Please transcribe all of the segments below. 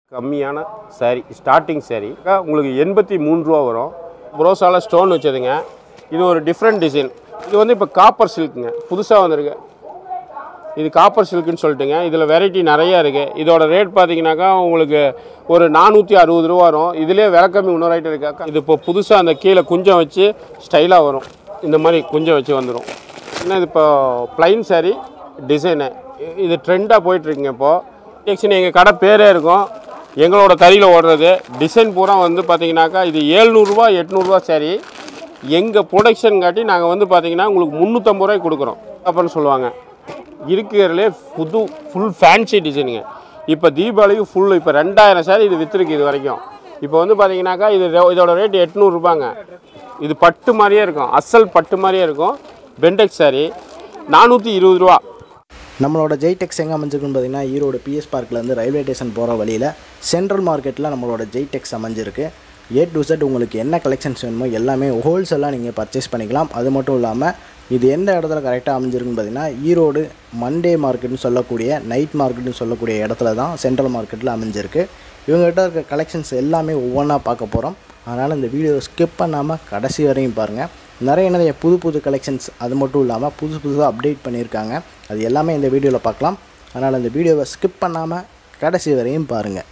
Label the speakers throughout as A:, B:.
A: கம்மியான saree starting saree உங்களுக்கு எண்பத்தி மூணு ரூபா வரும் ப்ரோஸால் ஸ்டோன் வச்சதுங்க இது ஒரு டிஃப்ரெண்ட் டிசைன் இது வந்து இப்போ காப்பர் சில்க்குங்க புதுசாக வந்திருக்கு இது காப்பர் சில்க்குன்னு சொல்லிட்டுங்க இதில் வெரைட்டி நிறையா இருக்குது இதோட ரேட் பார்த்தீங்கன்னாக்கா உங்களுக்கு ஒரு நானூற்றி அறுபது ரூபா வரும் இதுலேயே விலை கம்மி இன்னொரு ஐட்டம் இருக்கா இது இப்போ புதுசாக அந்த கீழே குஞ்சம் வச்சு ஸ்டைலாக வரும் இந்த மாதிரி குஞ்சம் வச்சு வந்துடும் ஏன்னா இது இப்போ ப்ளைன் saree டிசைனு இது ட்ரெண்டாக போயிட்டுருக்குங்க இப்போது டெக்ஷன் எங்கள் கடை பேரே இருக்கும் எங்களோட தறியில் ஓடுறது டிசைன் பூரா வந்து பார்த்தீங்கன்னாக்கா இது ஏழ்நூறுரூவா எட்நூறுரூவா saree எங்கள் ப்ரொடக்ஷன் காட்டி நாங்கள் வந்து பார்த்தீங்கன்னா உங்களுக்கு முந்நூற்றம்பது ரூபாய்க்கு கொடுக்குறோம் அப்படின்னு சொல்லுவாங்க இருக்கிறதுலே புது ஃபுல் ஃபேன்சி டிசைனுங்க இப்போ தீபாவளிக்கு ஃபுல் இப்போ ரெண்டாயிரம் சாரி இது விற்றுருக்கு இது வரைக்கும் இப்போ வந்து பார்த்தீங்கன்னாக்கா இது ரெ- இதோட ரேட் எட்நூறுபாங்க இது பட்டு மாதிரியே இருக்கும் அசல் பட்டு மாதிரியே இருக்கும் பெண்டெக்ஸ் சாரி நானூற்றி இருபது ரூபா
B: நம்மளோட ஜெய்டெக்ஸ் எங்கே அமைஞ்சிருக்குன்னு பார்த்தீங்கன்னா ஈரோடு பிஎஸ் பார்க்லேருந்து ரயில்வே ஸ்டேஷன் போகிற வழியில் சென்ட்ரல் மார்க்கெட்டில் நம்மளோட ஜெய்டெக்ஸ் அமைஞ்சிருக்கு ஏ டு Z உங்களுக்கு என்ன கலெக்ஷன்ஸ் வேணுமோ எல்லாமே ஹோல்சேலாக நீங்கள் பர்ச்சேஸ் பண்ணிக்கலாம் அது மட்டும் இல்லாமல் இது எந்த இடத்துல கரெக்டாக அமைஞ்சிருக்குன்னு பார்த்தீங்கன்னா ஈரோடு மண்டே மார்க்கெட்னு சொல்லக்கூடிய நைட் மார்க்கெட்னு சொல்லக்கூடிய இடத்துல தான் சென்ட்ரல் மார்க்கெட்டில் அமைஞ்சிருக்கு இவங்ககிட்ட இருக்க கலெக்ஷன்ஸ் எல்லாமே ஒவ்வொன்றா பார்க்க போகிறோம் அதனால் இந்த வீடியோ ஸ்கிப் பண்ணாமல் கடைசி வரையும் பாருங்கள் நிறைய நிறைய புது புது கலெக்ஷன்ஸ் அது மட்டும் இல்லாமல் புதுசு புதுசாக அப்டேட் பண்ணியிருக்காங்க அது எல்லாமே இந்த வீடியோவில் பார்க்கலாம் அதனால் இந்த வீடியோவை ஸ்கிப் பண்ணாமல் கடைசி வரையும் பாருங்கள்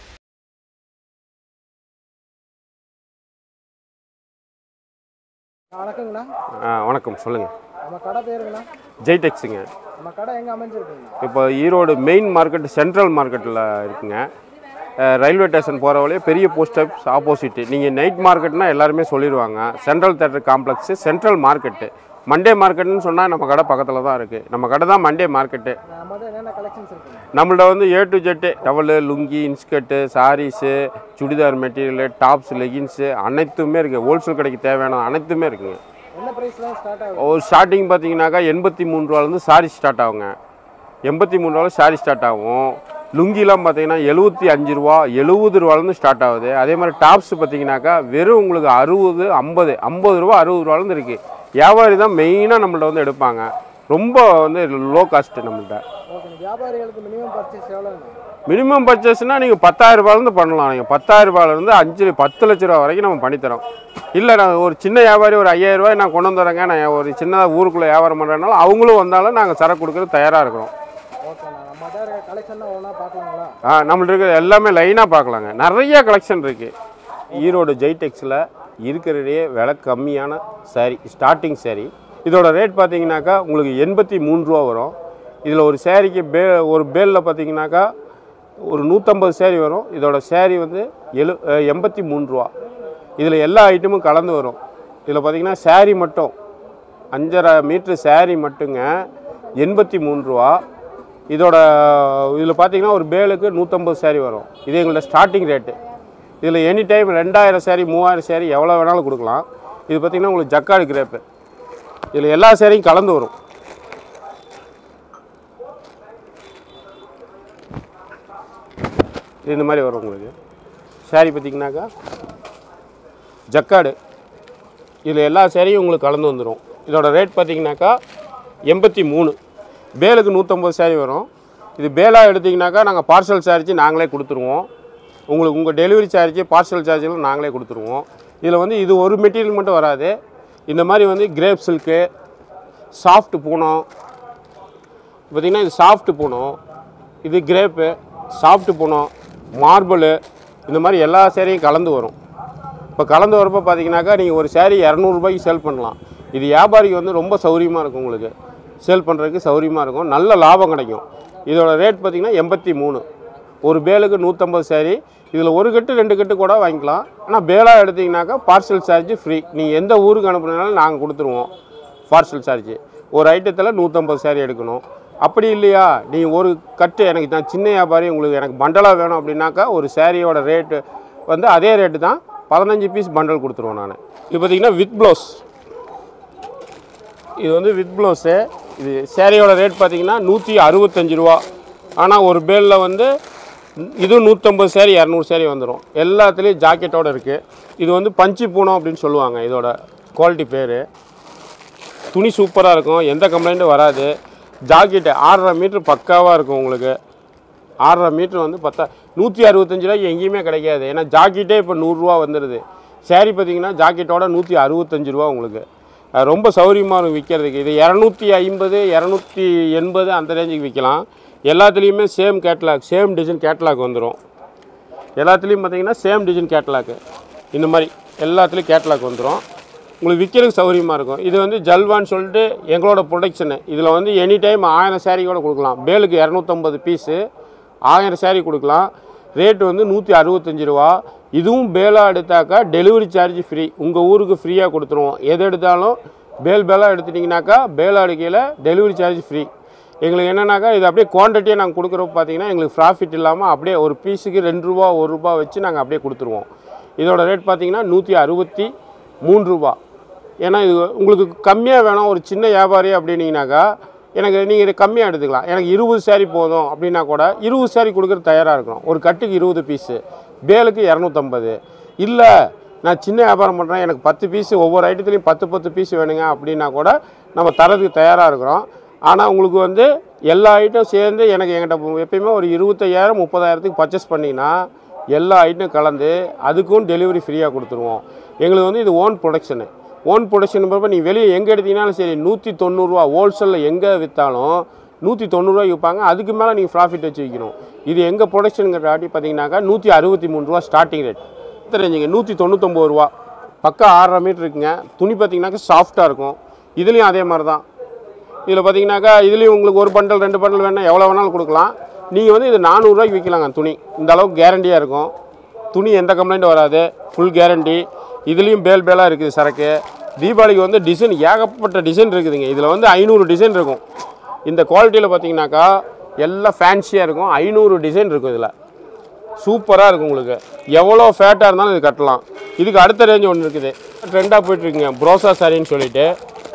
B: வணக்கங்கண்ணா
A: ஆ, வணக்கம் சொல்லுங்கள்
B: நம்ம கடை பேருங்கண்ணா
A: ஜெய்டெக்ஸுங்க
B: நம்ம கடை எங்கே அமைஞ்சிருக்குங்கண்ணா
A: இப்போ ஈரோடு மெயின் மார்க்கெட் சென்ட்ரல் மார்க்கெட்டில் இருக்குங்க அஹ், ரயில்வே ஸ்டேஷன் போகிற வழியே பெரிய போஸ்ட் ஆஃபீஸ் ஆப்போசிட்டு நீங்கள் நைட் மார்க்கெட்னா எல்லாருமே சொல்லிடுவாங்க central theatre complex central market Monday மார்க்கெட்னு சொன்னால் நம்ம கடை பக்கத்தில் தான் இருக்குது நம்ம கடை தான் மண்டே மார்க்கெட்டு
B: நம்ம என்னென்ன கலெக்ஷன்ஸ் இருக்குங்க
A: நம்மள்ட்ட வந்து A to Z towel lungi inskirt sarees chudidar material tops leggings அனைத்துமே இருக்குது ஹோல்சேல் கடைக்கு தேவையான அனைத்துமே இருக்குங்க
B: என்ன ப்ரைஸ்லாம் ஸ்டார்ட் ஆகும்
A: ஒரு ஸ்டார்டிங் பார்த்தீங்கன்னாக்கா எண்பத்தி மூணு ரூபாலேருந்து சாரி ஸ்டார்ட் ஆகுங்க எண்பத்தி மூணு ரூபாவில் சாரி ஸ்டார்ட் ஆகும் லுங்கிலாம் பார்த்தீங்கன்னா எழுபத்தி அஞ்சு ரூபா எழுபது ரூபாலேருந்து ஸ்டார்ட் ஆகுது அதே மாதிரி டாப்ஸ் பார்த்தீங்கன்னாக்கா வெறும் உங்களுக்கு அறுபது ஐம்பது ஐம்பது ரூபா அறுபது ரூபாலேருந்து இருக்குது வியாபாரி தான் மெயினாக நம்மள்ட்ட வந்து எடுப்பாங்க ரொம்ப வந்து லோ காஸ்ட் நம்மள்ட்ட
B: ஓகே வியாபாரிகளுக்கு மினிமம் பர்ச்சேஸ் எவ்வளோங்க
A: மினிமம் பர்ச்சேஸ்னால் நீங்கள் பத்தாயிரம் ரூபாயிலேருந்து பண்ணலாம் நீங்கள் பத்தாயிரம் ரூபாயிலேருந்து அஞ்சு பத்து லட்ச ரூபா வரைக்கும் நம்ம பண்ணித்தரோம் இல்லை நான் ஒரு சின்ன வியாபாரி ஒரு ஐயாயிரம் ரூபாய் நான் கொண்டு வந்துறேங்க நான் ஒரு சின்னதாக ஊருக்குள்ளே வியாபாரம் பண்ணுறதுனால அவங்களும் வந்தாலும் நாங்கள் சரக்கு கொடுக்கறது தயாராக இருக்கிறோம்
B: ஓகேண்ணா நம்ம இருக்க கலெக்ஷன்லாம் ஒன்றா பார்க்கலாங்களா
A: ஆ நம்மள்ட்ட இருக்கிற எல்லாமே லைனாக பார்க்கலாங்க நிறைய கலெக்ஷன் இருக்குது ஈரோடு ஜெய்டெக்ஸில் இருக்கிறதே விலை கம்மியான saree ஸ்டார்டிங் saree இதோட ரேட் பார்த்தீங்கன்னாக்கா உங்களுக்கு எண்பத்தி மூணு ரூபா வரும் இதில் ஒரு சேரீக்கு பே ஒரு பேலில் பார்த்தீங்கன்னாக்கா ஒரு நூற்றம்பது சேரீ வரும் இதோட சேரீ வந்து எழு அஹ், எண்பத்தி மூணு ரூபா இதில் எல்லா ஐட்டமும் கலந்து வரும் இதில் பார்த்தீங்கன்னா saree மட்டும் அஞ்சரை மீட்ரு saree மட்டுங்க எண்பத்தி மூணு ரூபா இதோட இதில் பார்த்தீங்கன்னா ஒரு பேலுக்கு நூற்றம்பது saree வரும் இது எங்களோட ஸ்டார்டிங் ரேட்டு இதில் எனி டைம் ரெண்டாயிரம் saree மூவாயிரம் saree எவ்வளோ வேணாலும் கொடுக்கலாம் இது பார்த்தீங்கன்னா உங்களுக்கு ஜக்காடு கிரேப்பு இதில் எல்லா சேரீயும் கலந்து வரும் இது இந்த மாதிரி வரும் உங்களுக்கு saree பார்த்தீங்கன்னாக்கா ஜக்காடு இதில் எல்லா சேரீயும் உங்களுக்கு கலந்து வந்துடும் இதோட ரேட் பார்த்தீங்கன்னாக்கா எண்பத்தி மூணு பேலுக்கு நூற்றம்பது சேரீ வரும் இது பேலாக எடுத்திங்கனாக்கா நாங்கள் பார்சல் சார்ஜ் நாங்களே கொடுத்துருவோம் உங்களுக்கு உங்கள் டெலிவரி சார்ஜ் பார்சல் சார்ஜெலாம் நாங்களே கொடுத்துருவோம் இதில் வந்து இது ஒரு மெட்டீரியல் மட்டும் வராது இந்த மாதிரி வந்து கிரேப் சில்க்கு சாஃப்ட் பூனம் பார்த்திங்கன்னா இது சாஃப்ட் பூனம் இது கிரேப்பு சாஃப்ட் பூனம் மார்பிள் இந்த மாதிரி எல்லா சேரீயும் கலந்து வரும் இப்போ கலந்து வரப்போ பார்த்தீங்கன்னாக்கா நீங்கள் ஒரு சேரீ இரநூறுபாய்க்கு சேல் பண்ணலாம் இது வியாபாரிக்கு வந்து ரொம்ப சௌரியமாக இருக்கும் உங்களுக்கு சேல் பண்ணுறதுக்கு சௌரியமாக இருக்கும் நல்ல லாபம் கிடைக்கும் இதோட ரேட் பார்த்தீங்கன்னா எண்பத்தி மூணு ஒரு பேலுக்கு நூற்றம்பது சேரீ இதில் ஒரு கட்டு ரெண்டு கட்டு கூட வாங்கிக்கலாம் ஆனால் பேலாக எடுத்தீங்கன்னாக்கா பார்சல் சார்ஜ் ஃப்ரீ நீங்கள் எந்த ஊருக்கு அனுப்புனாலும் நாங்கள் கொடுத்துருவோம் பார்சல் சார்ஜ் ஒரு ஐட்டத்தில் நூற்றம்பது சேரீ எடுக்கணும் அப்படி இல்லையா நீ ஒரு கட்டு எனக்கு நான் சின்ன வியாபாரி உங்களுக்கு எனக்கு பண்டலாக வேணும் அப்படின்னாக்கா ஒரு சேரீயோட ரேட்டு வந்து அதே ரேட்டு தான் பதினஞ்சு பீஸ் பண்டல் கொடுத்துருவோம் நான் இது பார்த்தீங்கன்னா வித் ப்ளவுஸ் இது வந்து வித் ப்ளவுஸு இது சேரீயோட ரேட் பார்த்தீங்கன்னா நூற்றி அறுபத்தஞ்சு ரூபா ஆனால் ஒரு பேலில் வந்து இது நூற்றம்பது சேரீ இரநூறு சேரீ வந்துடும் எல்லாத்துலேயும் ஜாக்கெட்டோடு இருக்குது இது வந்து பஞ்சு பூனம் அப்படின்னு சொல்லுவாங்க இதோட குவாலிட்டி பேர் துணி சூப்பராக இருக்கும் எந்த கம்ப்ளைண்ட்டும் வராது ஜாக்கெட்டு ஆறரை மீட்ரு பக்காவாக இருக்கும் உங்களுக்கு ஆறரை மீட்ரு வந்து பத்தா நூற்றி அறுபத்தஞ்சு ரூபாய்க்கு எங்கேயுமே கிடைக்காது ஏன்னா ஜாக்கெட்டே இப்போ நூறுரூவா வந்துடுது saree பார்த்தீங்கன்னா ஜாக்கெட்டோட நூற்றி அறுபத்தஞ்சு ரூபா உங்களுக்கு அஹ் ரொம்ப சௌரியமாக இருக்கும் விற்கிறதுக்கு இது இரநூத்தி ஐம்பது இரநூத்தி எண்பது அந்த ரேஞ்சுக்கு விற்கலாம் எல்லாத்துலேயுமே same catalogue same design catalogue வந்துடும் எல்லாத்துலேயும் பார்த்தீங்கன்னா சேம் டிசைன் கேட்லாக்கு இந்த மாதிரி எல்லாத்துலேயும் கேட்லாக் வந்துடும் உங்களுக்கு விற்கிறதுக்கு சௌகரியமாக இருக்கும் இது வந்து ஜல்வான்னு சொல்லிட்டு எங்களோட ப்ரொடக்ஷனு இதில் வந்து எனி டைம் ஆயிரம் saree கூட கொடுக்கலாம் பேலுக்கு இரநூத்தம்பது பீஸு ஆயிரம் saree கொடுக்கலாம் ரேட்டு வந்து நூற்றி அறுபத்தஞ்சு ரூபா இதுவும் பேலாக எடுத்தாக்கா டெலிவரி சார்ஜ் ஃப்ரீ உங்கள் ஊருக்கு ஃப்ரீயாக கொடுத்துருவோம் எது எடுத்தாலும் பேல் பேலாக எடுத்துட்டிங்கனாக்கா பேலா எடுக்கையில் டெலிவரி சார்ஜ் ஃப்ரீ எங்களுக்கு என்னன்னாக்கா இது அப்படியே குவான்டிட்டியாக நாங்கள் கொடுக்குறப்ப பார்த்தீங்கன்னா எங்களுக்கு ப்ராஃபிட் இல்லாமல் அப்படியே ஒரு பீஸுக்கு ரெண்டு ரூபா ஒரு ரூபா வச்சு நாங்கள் அப்படியே கொடுத்துருவோம் இதோட ரேட் பார்த்தீங்கன்னா நூற்றி அறுபத்தி மூணு ரூபா ஏன்னா இது உங்களுக்கு கம்மியாக வேணும் ஒரு சின்ன வியாபாரி அப்படின்னீங்கனாக்கா எனக்கு நீங்கள் இது கம்மியாக எடுத்துக்கலாம் எனக்கு இருபது saree போதும் அப்படின்னா கூட இருபது saree கொடுக்குறது தயாராக இருக்கணும் ஒரு கட்டுக்கு இருபது பீஸு பேலுக்கு இரநூத்தம்பது இல்லை நான் சின்ன வியாபாரம் பண்ணுறேன் எனக்கு பத்து பீஸ் ஒவ்வொரு ஐட்டத்துலையும் பத்து பத்து பீஸ் வேணுங்க அப்படின்னா கூட நம்ம தரதுக்கு தயாராக இருக்கிறோம் ஆனால் உங்களுக்கு வந்து எல்லா ஐட்டம் சேர்ந்து எனக்கு என்கிட்ட எப்பயுமே ஒரு இருபத்தையாயிரம் முப்பதாயிரத்துக்கு பர்ச்சேஸ் பண்ணிங்கன்னா எல்லா ஐட்டம் கலந்து அதுக்கும் டெலிவரி ஃப்ரீயாக கொடுத்துருவோம் எங்களுக்கு வந்து இது ஓன் ப்ரொடக்ஷனு ஓன் ப்ரொடக்ஷன் போகிறப்ப நீ வெளியே எங்கே எடுத்தீங்கனாலும் சரி நூற்றி தொண்ணூறுரூவா ஹோல்சேலில் எங்கே விற்றாலும் நூற்றி தொண்ணூறுரூவாய்க்கு விற்பாங்க அதுக்கு மேலே நீங்கள் ப்ராஃபிட் வச்சு விற்கணும் இது எங்கள் ப்ரொடக்ஷனுங்கிற ஆட்டி பார்த்தீங்கன்னாக்கா நூற்றி அறுபத்தி மூணு ரூபா ஸ்டார்டிங் ரேட் தெரிஞ்சுங்க நூற்றி தொண்ணூத்தொம்பது ரூபா பக்கா ஆறரை மீட்டர் இருக்குங்க துணி பார்த்தீங்கன்னாக்கா சாஃப்டாக இருக்கும் இதுலேயும் அதே மாதிரி தான் இதில் பார்த்தீங்கன்னாக்கா இதுலேயும் உங்களுக்கு ஒரு பண்டல் ரெண்டு பண்டல் வேணால் எவ்வளோ வேணாலும் கொடுக்கலாம் நீங்கள் வந்து இது நானூறுரூவாய்க்கு விற்கலாங்க துணி இந்த அளவுக்கு கேரண்டியாக இருக்கும் துணி எந்த கம்ப்ளைண்ட்டும் வராது ஃபுல் கேரண்டி இதுலேயும் பேல் பேலாக இருக்குது சரக்கு தீபாவளிக்கு வந்து டிசைன் ஏகப்பட்ட டிசைன் இருக்குதுங்க இதில் வந்து ஐநூறு டிசைன் இருக்கும் இந்த குவாலிட்டியில் பார்த்தீங்கன்னாக்கா எல்லாம் ஃபேன்சியாக இருக்கும் ஐநூறு டிசைன் இருக்கும் இதில் சூப்பராக இருக்கும் உங்களுக்கு எவ்வளோ ஃபேட்டாக இருந்தாலும் இது கட்டலாம் இதுக்கு அடுத்த ரேஞ்ச் ஒன்று இருக்குது ட்ரெண்டாக போயிட்டுருக்குங்க ப்ரோசா சாரின்னு சொல்லிட்டு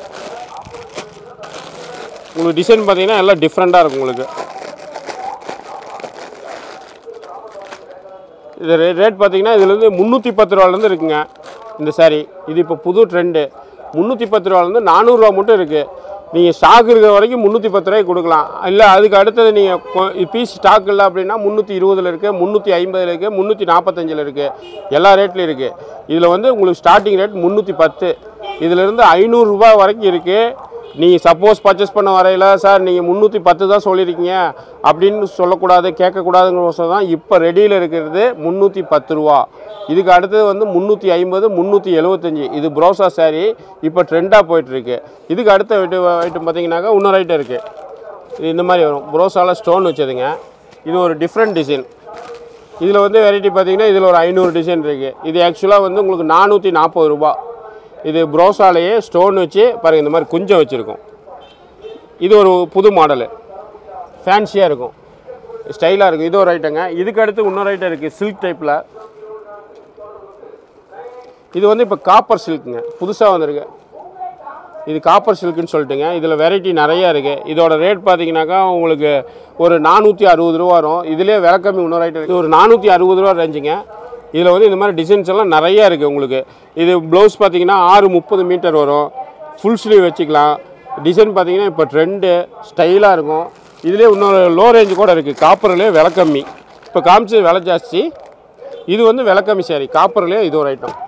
A: உங்களுக்கு டிசைன் பார்த்தீங்கன்னா எல்லாம் டிஃப்ரெண்ட்டாக இருக்கும் உங்களுக்கு இது ரே ரேட் பார்த்தீங்கன்னா இதில் வந்து முந்நூற்றி பத்து ரூபாலேருந்து இருக்குங்க இந்த saree இது இப்போ புது ட்ரெண்டு முந்நூற்றி பத்து ரூபாலேருந்து நானூறுரூவா மட்டும் இருக்குது நீங்கள் ஸ்டாக் இருக்கிற வரைக்கும் முந்நூற்றி பத்து ரூபாய்க்கு கொடுக்கலாம் இல்லை அதுக்கு அடுத்தது நீங்கள் பீஸ் ஸ்டாக் இல்லை அப்படின்னா முந்நூற்றி இருபதில் இருக்குது முந்நூற்றி ஐம்பதில் இருக்குது முந்நூற்றி நாற்பத்தஞ்சில் இருக்குது எல்லா ரேட்லையும் இருக்குது இதில் வந்து உங்களுக்கு ஸ்டார்டிங் ரேட் முந்நூற்றி பத்து இதிலேருந்து ஐநூறுரூபா வரைக்கும் இருக்குது நீங்கள் சப்போஸ் பர்ச்சேஸ் பண்ண வரையில் சார் நீங்கள் முந்நூற்றி பத்து தான் சொல்லியிருக்கீங்க அப்படின்னு சொல்லக்கூடாது கேட்கக்கூடாதுங்கிற தான் இப்போ ரெடியில் இருக்கிறது முந்நூற்றி பத்து ரூபா இதுக்கு அடுத்தது வந்து முந்நூற்றி ஐம்பது முந்நூற்றி எழுபத்தஞ்சி இது ப்ரோசா saree இப்போ ட்ரெண்டாக போயிட்டுருக்கு இதுக்கு அடுத்த ஐட்டம் ஐட்டம் பார்த்தீங்கன்னாக்கா இன்னொரு ஐட்டம் இருக்குது இது இந்த மாதிரி வரும் ப்ரோசாவில் ஸ்டோன் வச்சதுங்க இது ஒரு டிஃப்ரெண்ட் டிசைன் இதில் வந்து வெரைட்டி பார்த்தீங்கன்னா இதில் ஒரு ஐநூறு டிசைன் இருக்குது இது ஆக்சுவலாக வந்து உங்களுக்கு நானூற்றி நாற்பது ரூபா இது ப்ரோஸாலேயே ஸ்டோன் வச்சு பாருங்கள் இந்த மாதிரி குஞ்சம் வச்சுருக்கோம் இது ஒரு புது மாடலு ஃபேன்சியாக இருக்கும் ஸ்டைலாக இருக்கும் இது ஒரு ஐட்டங்க இதுக்கு அடுத்து இன்னொரு ஐட்டம் இருக்குது சில்க் டைப்பில் இது வந்து இப்போ காப்பர் சில்க்குங்க புதுசாக வந்திருக்கு இது காப்பர் சில்க்குன்னு சொல்லிட்டுங்க இதில் வெரைட்டி நிறையா இருக்குது இதோட ரேட் பார்த்தீங்கன்னாக்கா உங்களுக்கு ஒரு நானூற்றி அறுபது ரூபா வரும் இதுலேயே விலை கம்மி இன்னொரு ஐட்டம் இது ஒரு நானூற்றி அறுபது ரூபா ரேஞ்சுங்க இதில் வந்து இந்த மாதிரி டிசைன்ஸ் எல்லாம் நிறையா இருக்குது உங்களுக்கு இது ப்ளவுஸ் பார்த்தீங்கன்னா ஆறு முப்பது மீட்டர் வரும் ஃபுல் ஸ்லீவ் வச்சுக்கலாம் டிசைன் பார்த்தீங்கன்னா இப்போ ட்ரெண்டு ஸ்டைலாக இருக்கும் இதுலேயே இன்னொரு லோ ரேஞ்சு கூட இருக்குது காப்பர்லேயே விலை கம்மி இப்போ காமிச்சது விலை ஜாஸ்தி இது வந்து விலை கம்மி சாரி காப்பர்லேயே இது ஒரு ஐட்டம்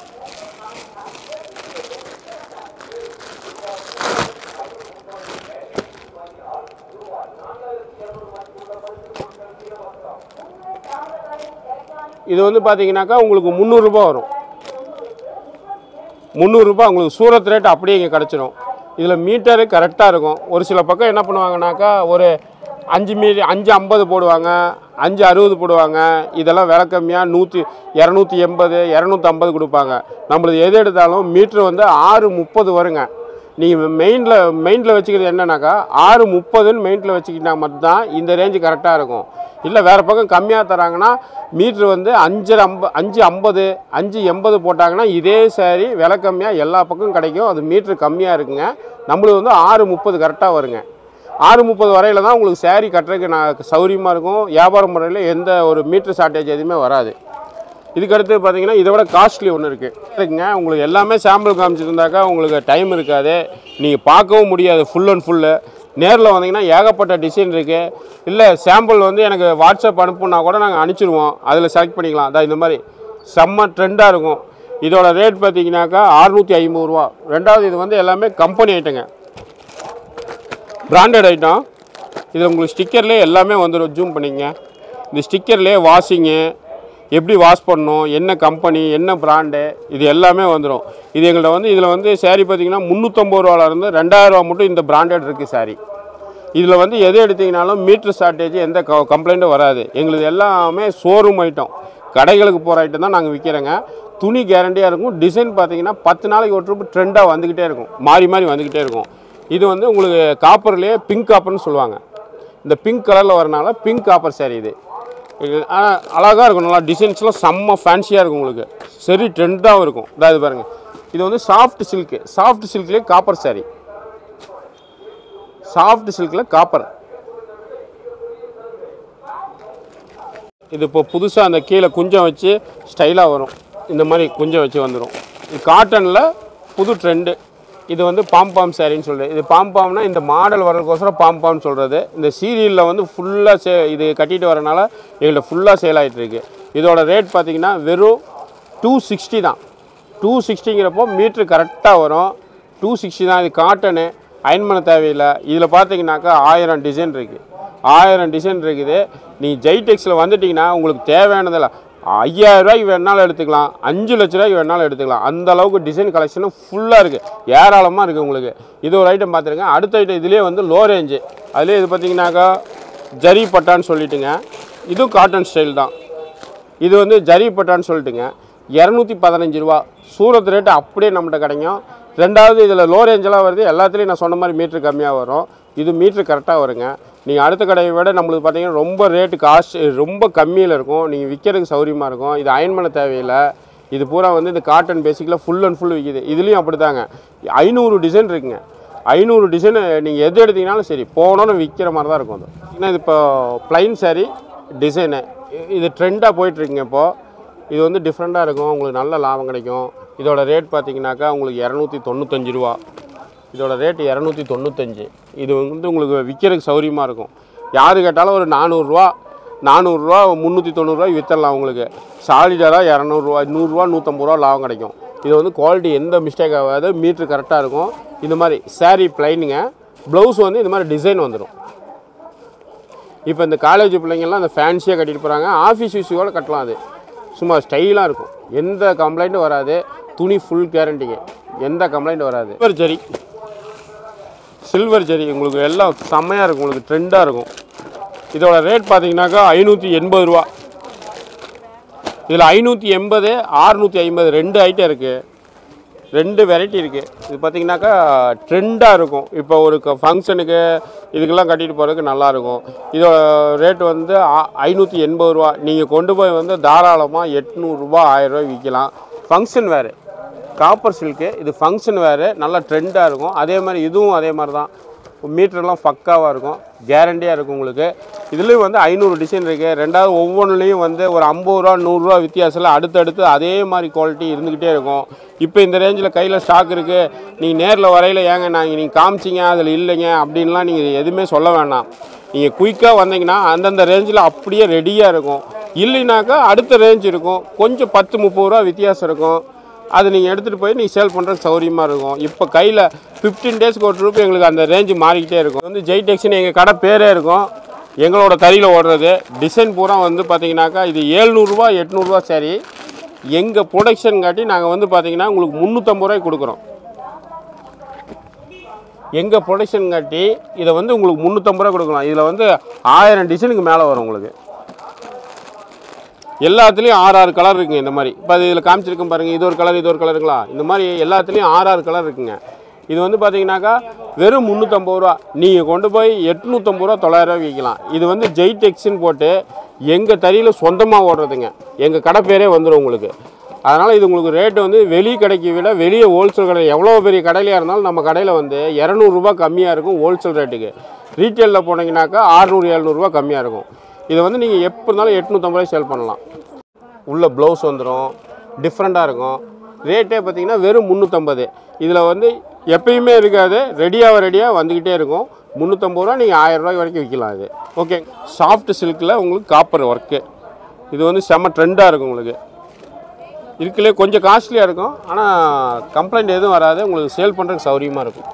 A: இது வந்து பார்த்தீங்கன்னாக்கா உங்களுக்கு முந்நூறுரூபா வரும் முந்நூறுரூபா உங்களுக்கு சூரத் ரேட் அப்படியே இங்கே கிடச்சிரும் இதில் மீட்டரு கரெக்டாக இருக்கும் ஒரு சில பக்கம் என்ன பண்ணுவாங்கனாக்கா ஒரு அஞ்சு மீ அஞ்சு ஐம்பது போடுவாங்க அஞ்சு அறுபது போடுவாங்க இதெல்லாம் விலை கம்மியாக நூற்றி இரநூத்தி எண்பது இரநூத்தம்பது கொடுப்பாங்க நம்மளது எது எடுத்தாலும் மீட்ரு வந்து ஆறு முப்பது வருங்க நீங்கள் மெயினில் மெயினில் வச்சுக்கிறது என்னன்னாக்கா ஆறு முப்பதுன்னு மெயினில் வச்சுக்கிட்டா மட்டும்தான் இந்த ரேஞ்சு கரெக்டாக இருக்கும் இல்லை வேறு பக்கம் கம்மியாக தராங்கன்னா மீட்ரு வந்து அஞ்சு ஐம்ப அஞ்சு ஐம்பது அஞ்சு எண்பது போட்டாங்கன்னா இதே சாரி விலை கம்மியாக எல்லா பக்கம் கிடைக்கும் அது மீட்ரு கம்மியாக இருக்குங்க நம்மளுக்கு வந்து ஆறு முப்பது கரெக்டாக வருங்க ஆறு முப்பது வரையில் தான் உங்களுக்கு saree கட்டுறதுக்கு நான் சௌரியமாக இருக்கும் வியாபாரம் முறையில் எந்த ஒரு மீட்ரு ஷார்ட்டேஜ் எதுவுமே வராது இதுக்கு அடுத்து பார்த்தீங்கன்னா இதை விட காஸ்ட்லி ஒன்று இருக்குது இருக்குங்க உங்களுக்கு எல்லாமே சாம்பிள் காமிச்சிருந்தாக்கா உங்களுக்கு டைம் இருக்காது நீங்கள் பார்க்கவும் முடியாது ஃபுல் அண்ட் ஃபுல்லு நேரில் வந்தீங்கன்னா ஏகப்பட்ட டிசைன் இருக்குது இல்லை சாம்பிள் வந்து எனக்கு வாட்ஸ்அப் அனுப்புனா கூட நாங்கள் அனுப்பிச்சிடுவோம் அதில் செலக்ட் பண்ணிக்கலாம் அதான் இந்த மாதிரி செம்ம ட்ரெண்டாக இருக்கும் இதோட ரேட் பார்த்தீங்கன்னாக்கா அறுநூற்றி ஐம்பது ரூபா ரெண்டாவது இது வந்து எல்லாமே கம்பெனி ஐட்டங்க பிராண்டட் ஐட்டம் இதில் உங்களுக்கு ஸ்டிக்கர்லேயே எல்லாமே வந்துடும் ஜூம் பண்ணிங்க இந்த ஸ்டிக்கர்லேயே வாஷிங்கு எப்படி வாஷ் பண்ணணும் என்ன கம்பெனி என்ன பிராண்டு இது எல்லாமே வந்துடும் இது எங்கள்கிட்ட வந்து இதில் வந்து saree பார்த்தீங்கன்னா முந்நூற்றம்பது ரூபாலேருந்து ரெண்டாயிரரூவா மட்டும் இந்த பிராண்டட் இருக்குது saree இதில் வந்து எது எடுத்தீங்கனாலும் மீட்ரு ஷார்ட்டேஜ் எந்த க கம்ப்ளைண்ட்டும் வராது எங்களுது எல்லாமே ஷோரூம் ஐட்டம் கடைகளுக்கு போகிற ஐட்டம் தான் நாங்கள் விற்கிறோங்க துணி கேரண்டியாக இருக்கும் டிசைன் பார்த்தீங்கன்னா பத்து நாளைக்கு ஒரு ட்ரிப் ட்ரெண்டாக வந்துக்கிட்டே இருக்கும் மாறி மாறி வந்துக்கிட்டே இருக்கும் இது வந்து உங்களுக்கு காப்பர்லேயே பிங்க் காப்பர்னு சொல்லுவாங்க இந்த பிங்க் கலரில் வரனால பிங்க் காப்பர் saree இது இது ஆனால் அழகாக இருக்கும் நல்லா டிசைன்ஸ்லாம் செம்ம ஃபேன்சியாக இருக்கும் உங்களுக்கு சரி ட்ரெண்டாகவும் இருக்கும் இதாக இது பாருங்கள் இது வந்து சாஃப்ட் சில்க்கு சாஃப்ட் சில்க்லேயே காப்பர் saree சாஃப்ட் சில்கில் காப்பர் இது இப்போ புதுசாக அந்த கீழே குஞ்சம் வச்சு ஸ்டைலாக வரும் இந்த மாதிரி குஞ்சம் வச்சு வந்துடும் இது காட்டனில் புது ட்ரெண்டு இது வந்து பாம்பாம் சாரின்னு சொல்கிறது இது பாம்பாம்னா இந்த மாடல் வர்றதுக்கோசரம் பாம்பாம்னு சொல்கிறது இந்த சீரியலில் வந்து ஃபுல்லாக சே இது கட்டிட்டு வரனால எங்கள்கிட்ட ஃபுல்லாக சேல் ஆகிட்டு இருக்கு இதோட ரேட் பார்த்தீங்கன்னா வெறும் டூ சிக்ஸ்டி தான் டூ சிக்ஸ்டிங்கிறப்போ மீட்ரு கரெக்டாக வரும் டூ சிக்ஸ்டி தான் இது காட்டனு அயன் பண்ண தேவையில்லை இதில் பார்த்தீங்கன்னாக்கா ஆயிரம் டிசைன் இருக்குது ஆயிரம் டிசைன் இருக்குது நீ ஜெய்டெக்ஸில் வந்துட்டிங்கன்னா உங்களுக்கு தேவையானதில்ல ஐயாயிரம் ரூபாய்க்கு வேணாலும் எடுத்துக்கலாம் அஞ்சு லட்ச ரூபாய்க்கு வேணாலும் எடுத்துக்கலாம் அந்த அளவுக்கு டிசைன் கலெக்ஷனும் ஃபுல்லாக இருக்குது ஏராளமாக இருக்குது உங்களுக்கு இது ஒரு ஐட்டம் பார்த்துருங்க அடுத்த ஐட்டம் இதுலேயே வந்து லோ ரேஞ்சு அதுலேயே இது பார்த்தீங்கன்னாக்கா ஜரி பட்டான்னு சொல்லிட்டுங்க இதுவும் காட்டன் ஸ்டைல் தான் இது வந்து ஜரி பட்டான்னு சொல்லிட்டுங்க இரநூத்தி பதினஞ்சு ரூபா சூரத் ரேட்டு அப்படியே நம்மகிட்ட கிடைக்கும் ரெண்டாவது இதில் லோ ரேஞ்செல்லாம் வருது எல்லாத்துலேயும் நான் சொன்ன மாதிரி மீட்ரு கம்மியாக வரும் இது மீட்ரு கரெக்டாக வருங்க நீங்கள் அடுத்த கடையை விட நம்மளுக்கு பார்த்தீங்கன்னா ரொம்ப ரேட்டு காஸ்ட் ரொம்ப கம்மியில் இருக்கும் நீங்கள் விற்கிறதுக்கு சௌரியமாக இருக்கும் இது அயன் பண்ண தேவையில்லை இது பூரா வந்து இந்த cotton basically full and full விற்கிது இதுலேயும் அப்படி தாங்க ஐநூறு டிசைன் இருக்குங்க ஐநூறு டிசைன் நீங்கள் எது எடுத்தீங்கனாலும் சரி போனோன்னு விற்கிற மாதிரி தான் இருக்கும் அது ஏன்னா இது இப்போ ப்ளைன் saree டிசைனு இது ட்ரெண்டாக போயிட்டுருக்குங்க இப்போது இது வந்து டிஃப்ரெண்ட்டாக இருக்கும் உங்களுக்கு நல்ல லாபம் கிடைக்கும் இதோட ரேட் பார்த்தீங்கன்னாக்கா உங்களுக்கு இரநூத்தி தொண்ணூத்தஞ்சு ரூபா இதோட ரேட் இரநூத்தி தொண்ணூத்தஞ்சு இது வந்து உங்களுக்கு விற்கிறதுக்கு சௌரியமாக இருக்கும் யார் கேட்டாலும் ஒரு நானூறுரூவா நானூறுரூவா முந்நூற்றி தொண்ணூறுரூவா விற்றரலாம் உங்களுக்கு சாலிடராக இரநூறுவா நூறுரூவா நூற்றம்பது ரூபா லாபம் கிடைக்கும் இது வந்து குவாலிட்டி எந்த மிஸ்டேக் ஆகாது மீட்ரு கரெக்டாக இருக்கும் இந்த மாதிரி saree பிளைனுங்க ப்ளவுஸ் வந்து இந்த மாதிரி டிசைன் வந்துடும் இப்போ இந்த காலேஜ் பிள்ளைங்கள்லாம் அந்த ஃபேன்சியாக கட்டிட்டு போகிறாங்க ஆஃபீஸ் யூஸுவோட கட்டலாம் அது சும்மா ஸ்டைலாக இருக்கும் எந்த கம்ப்ளைண்ட்டும் வராது துணி ஃபுல் கேரண்டிங்க எந்த கம்ப்ளைண்ட்டும் வராது சில்வர் ஜரி சில்வர் ஜரி உங்களுக்கு எல்லாம் செம்மையாக இருக்கும் உங்களுக்கு ட்ரெண்டாக இருக்கும் இதோட ரேட் பார்த்தீங்கன்னாக்கா ஐநூற்றி எண்பது ரூபா இதில் ஐநூற்றி எண்பது ஆறுநூற்றி ஐம்பது ரெண்டு ஐட்டம் இருக்குது ரெண்டு வெரைட்டி இருக்குது இது பார்த்தீங்கன்னாக்கா ட்ரெண்டாக இருக்கும் இப்போ ஒரு ஃபங்க்ஷனுக்கு இதுக்கெல்லாம் கட்டிட்டு போகிறதுக்கு நல்லாயிருக்கும் இதோட ரேட் வந்து ஐநூற்றி எண்பது ரூபா நீங்கள் கொண்டு போய் வந்து தாராளமாக எட்நூறுரூபா ஆயிரரூவா விற்கலாம் ஃபங்க்ஷன் வேறு காப்பர் சில்க்கு இது ஃபங்க்ஷன் வேறு நல்லா ட்ரெண்டாக இருக்கும் அதே மாதிரி இதுவும் அதே மாதிரி தான் மீட்டர்லாம் பக்காவாக இருக்கும் கேரண்டியாக இருக்கும் உங்களுக்கு இதுலேயும் வந்து ஐநூறு டிசைன் இருக்குது ரெண்டாவது ஒவ்வொன்றுலேயும் வந்து ஒரு ஐம்பது ரூபா நூறுரூவா வித்தியாசத்தில் அடுத்தடுத்து அதே மாதிரி குவாலிட்டி இருந்துக்கிட்டே இருக்கும் இப்போ இந்த ரேஞ்சில் கையில் ஸ்டாக் இருக்குது நீங்கள் நேரில் வரையில் ஏங்க நாங்கள் நீங்கள் காமிச்சிங்க அதில் இல்லைங்க அப்படின்லாம் நீங்கள் எதுவுமே சொல்ல வேண்டாம் நீங்கள் குயிக்காக வந்தீங்கன்னா அந்தந்த ரேஞ்சில் அப்படியே ரெடியாக இருக்கும் இல்லைனாக்கா அடுத்த ரேஞ்ச் இருக்கும் கொஞ்சம் பத்து முப்பது ரூபா வித்தியாசம் இருக்கும் அது நீங்கள் எடுத்துகிட்டு போய் நீங்கள் சேல் பண்ணுறதுக்கு சௌரியமாக இருக்கும் இப்போ கையில் ஃபிஃப்டீன் டேஸ்க்கு ஒரு ட்ரிப் எங்களுக்கு அந்த ரேஞ்சு மாறிக்கிட்டே இருக்கும் வந்து ஜெய்டெக்ஸ்னு எங்கள் கடை பேரே இருக்கும் எங்களோட தறியில் ஓடுறது டிசைன் பூரா வந்து பார்த்தீங்கன்னாக்கா இது ஏழ்நூறுரூவா எட்நூறுரூவா சரி எங்கள் ப்ரொடக்ஷன் காட்டி நாங்கள் வந்து பார்த்தீங்கன்னா உங்களுக்கு முந்நூற்றம்பது ரூபாய்க்கு கொடுக்குறோம் எங்கள் ப்ரொடக்ஷன் காட்டி இதை வந்து உங்களுக்கு முந்நூற்றம்பது ரூபா கொடுக்கலாம் இதில் வந்து ஆயிரம் டிசைனுக்கு மேலே வரும் உங்களுக்கு எல்லாத்துலேயும் ஆறு ஆறு கலர் இருக்குங்க இந்த மாதிரி இப்போ இதில் காமிச்சிருக்கேன் பாருங்கள் இது ஒரு கலர் இது ஒரு கலருங்களா இந்த மாதிரி எல்லாத்துலேயும் ஆறு ஆறு கலர் இருக்குங்க இது வந்து பார்த்தீங்கன்னாக்கா வெறும் முந்நூற்றம்பது ரூபா நீங்கள் கொண்டு போய் எட்நூற்றம்பது ரூபா தொள்ளாயிரரூவா விற்கலாம் இது வந்து ஜெய்டெக்ஸ்ன்னு போட்டு எங்கள் தறியில் சொந்தமாக ஓடுறதுங்க எங்கள் கடை பேரே வந்துடும் உங்களுக்கு அதனால் இது உங்களுக்கு ரேட்டு வந்து வெளி கடைக்கு விட வெளியே ஹோல்சேல் கடை எவ்வளோ பெரிய கடையிலையாக இருந்தாலும் நம்ம கடையில் வந்து இரநூறுபா கம்மியாக இருக்கும் ஹோல்சேல் ரேட்டுக்கு ரீட்டெயிலில் போனீங்கன்னாக்கா ஆறுநூறு எழுநூறுபா கம்மியாக இருக்கும் இதை வந்து நீங்கள் எப்போ இருந்தாலும் எட்நூற்றம்பது ரூபாய் சேல் பண்ணலாம் உள்ள ப்ளவுஸ் வந்துடும் டிஃப்ரெண்ட்டாக இருக்கும் ரேட்டே பார்த்தீங்கன்னா வெறும் முந்நூற்றம்பது இதில் வந்து எப்பயுமே இருக்காது ரெடியாக ரெடியாக வந்துக்கிட்டே இருக்கும் முந்நூற்றம்பது ரூபா நீங்கள் ஆயிரம் ரூபாய் வரைக்கும் விற்கலாம் இது ஓகே சாஃப்ட் சில்கில் உங்களுக்கு காப்பர் ஒர்க்கு இது வந்து செம்ம ட்ரெண்டாக இருக்கும் உங்களுக்கு இருக்குல்லே கொஞ்சம் காஸ்ட்லியாக இருக்கும் ஆனால் கம்ப்ளைண்ட் எதுவும் வராது உங்களுக்கு சேல் பண்ணுறதுக்கு சௌரியமாக இருக்கும்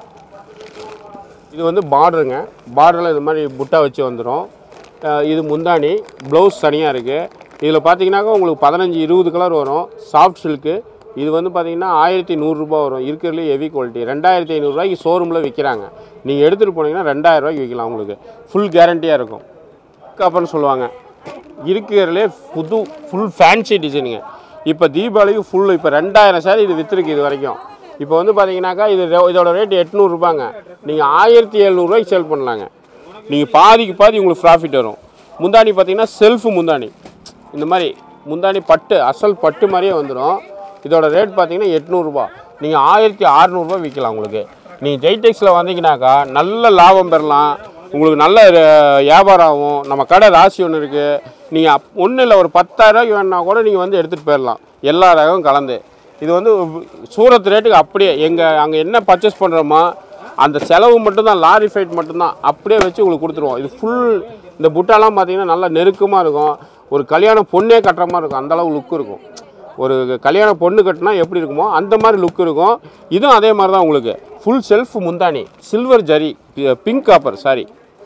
A: இது வந்து பார்டருங்க பார்டரில் இது மாதிரி புட்டா வச்சு வந்துடும் இது முந்தானி ப்ளவுஸ் தனியாக இருக்குது இதில் பார்த்தீங்கன்னாக்கா உங்களுக்கு பதினஞ்சு இருபது கலர் வரும் சாஃப்ட் சில்க்கு இது வந்து பார்த்தீங்கன்னா ஆயிரத்தி நூறுரூபா வரும் இருக்கிறதுலே ஹெவி குவாலிட்டி ரெண்டாயிரத்தி ஐநூறுரூவாய்க்கு ஷோரூமில் விற்கிறாங்க நீங்கள் எடுத்துகிட்டு போனீங்கன்னா ரெண்டாயிரம் ரூபாய்க்கு விற்கலாம் உங்களுக்கு ஃபுல் கேரண்டியாக இருக்கும் அப்புறம் சொல்லுவாங்க இருக்கிறதுலே புது ஃபுல் ஃபேன்சி டிசைனுங்க இப்போ தீபாவளிக்கு ஃபுல் இப்போ ரெண்டாயிரம் சாரி இது விற்றுருக்கு இது வரைக்கும் இப்போ வந்து பார்த்தீங்கன்னாக்கா இது ரெ- இதோட ரேட் எட்நூறுபாங்க நீங்கள் ஆயிரத்தி எழுநூறுவாய்க்கு சேல் பண்ணலாங்க நீங்கள் பாதிக்கு பாதி உங்களுக்கு ப்ராஃபிட் வரும் முந்தானி பார்த்தீங்கன்னா செல்ஃப் முந்தானி இந்த மாதிரி முந்தானி பட்டு அசல் பட்டு மாதிரியே வந்துடும் இதோட ரேட் பார்த்தீங்கன்னா எட்நூறுபா நீங்கள் ஆயிரத்தி அறநூறுபா விற்கலாம் உங்களுக்கு நீங்கள் ஜெய்டெக்ஸில் வந்தீங்கன்னாக்கா நல்ல லாபம் பெறலாம் உங்களுக்கு நல்ல அஹ், வியாபாரம் ஆகும் நம்ம கடை ராசி ஒன்று இருக்குது நீங்கள் ஒன்றும் இல்லை ஒரு பத்தாயிரரூவாய்க்கு வேணுன்னா கூட நீங்கள் வந்து எடுத்துகிட்டு போயிடலாம் எல்லா ரகம் கலந்து இது வந்து சூரத் ரேட்டுக்கு அப்படியே எங்கள் அங்கே என்ன பர்ச்சேஸ் பண்ணுறோமோ அந்த செலவு மட்டும்தான் லாரி ஃபைட் மட்டும்தான் அப்படியே வச்சு உங்களுக்கு கொடுத்துருவோம் இது ஃபுல் இந்த புட்டாலாம் பார்த்தீங்கன்னா நல்லா நெருக்கமாக இருக்கும் ஒரு கல்யாண பொண்ணே கட்டுற மாதிரி இருக்கும் அந்த அளவு லுக் இருக்கும் ஒரு கல்யாண பொண்ணு கட்டினா எப்படி இருக்குமோ அந்த மாதிரி லுக் இருக்கும் இதுவும் அதே மாதிரி தான் உங்களுக்கு ஃபுல் செல்ஃப் முந்தானி silver zari pink copper saree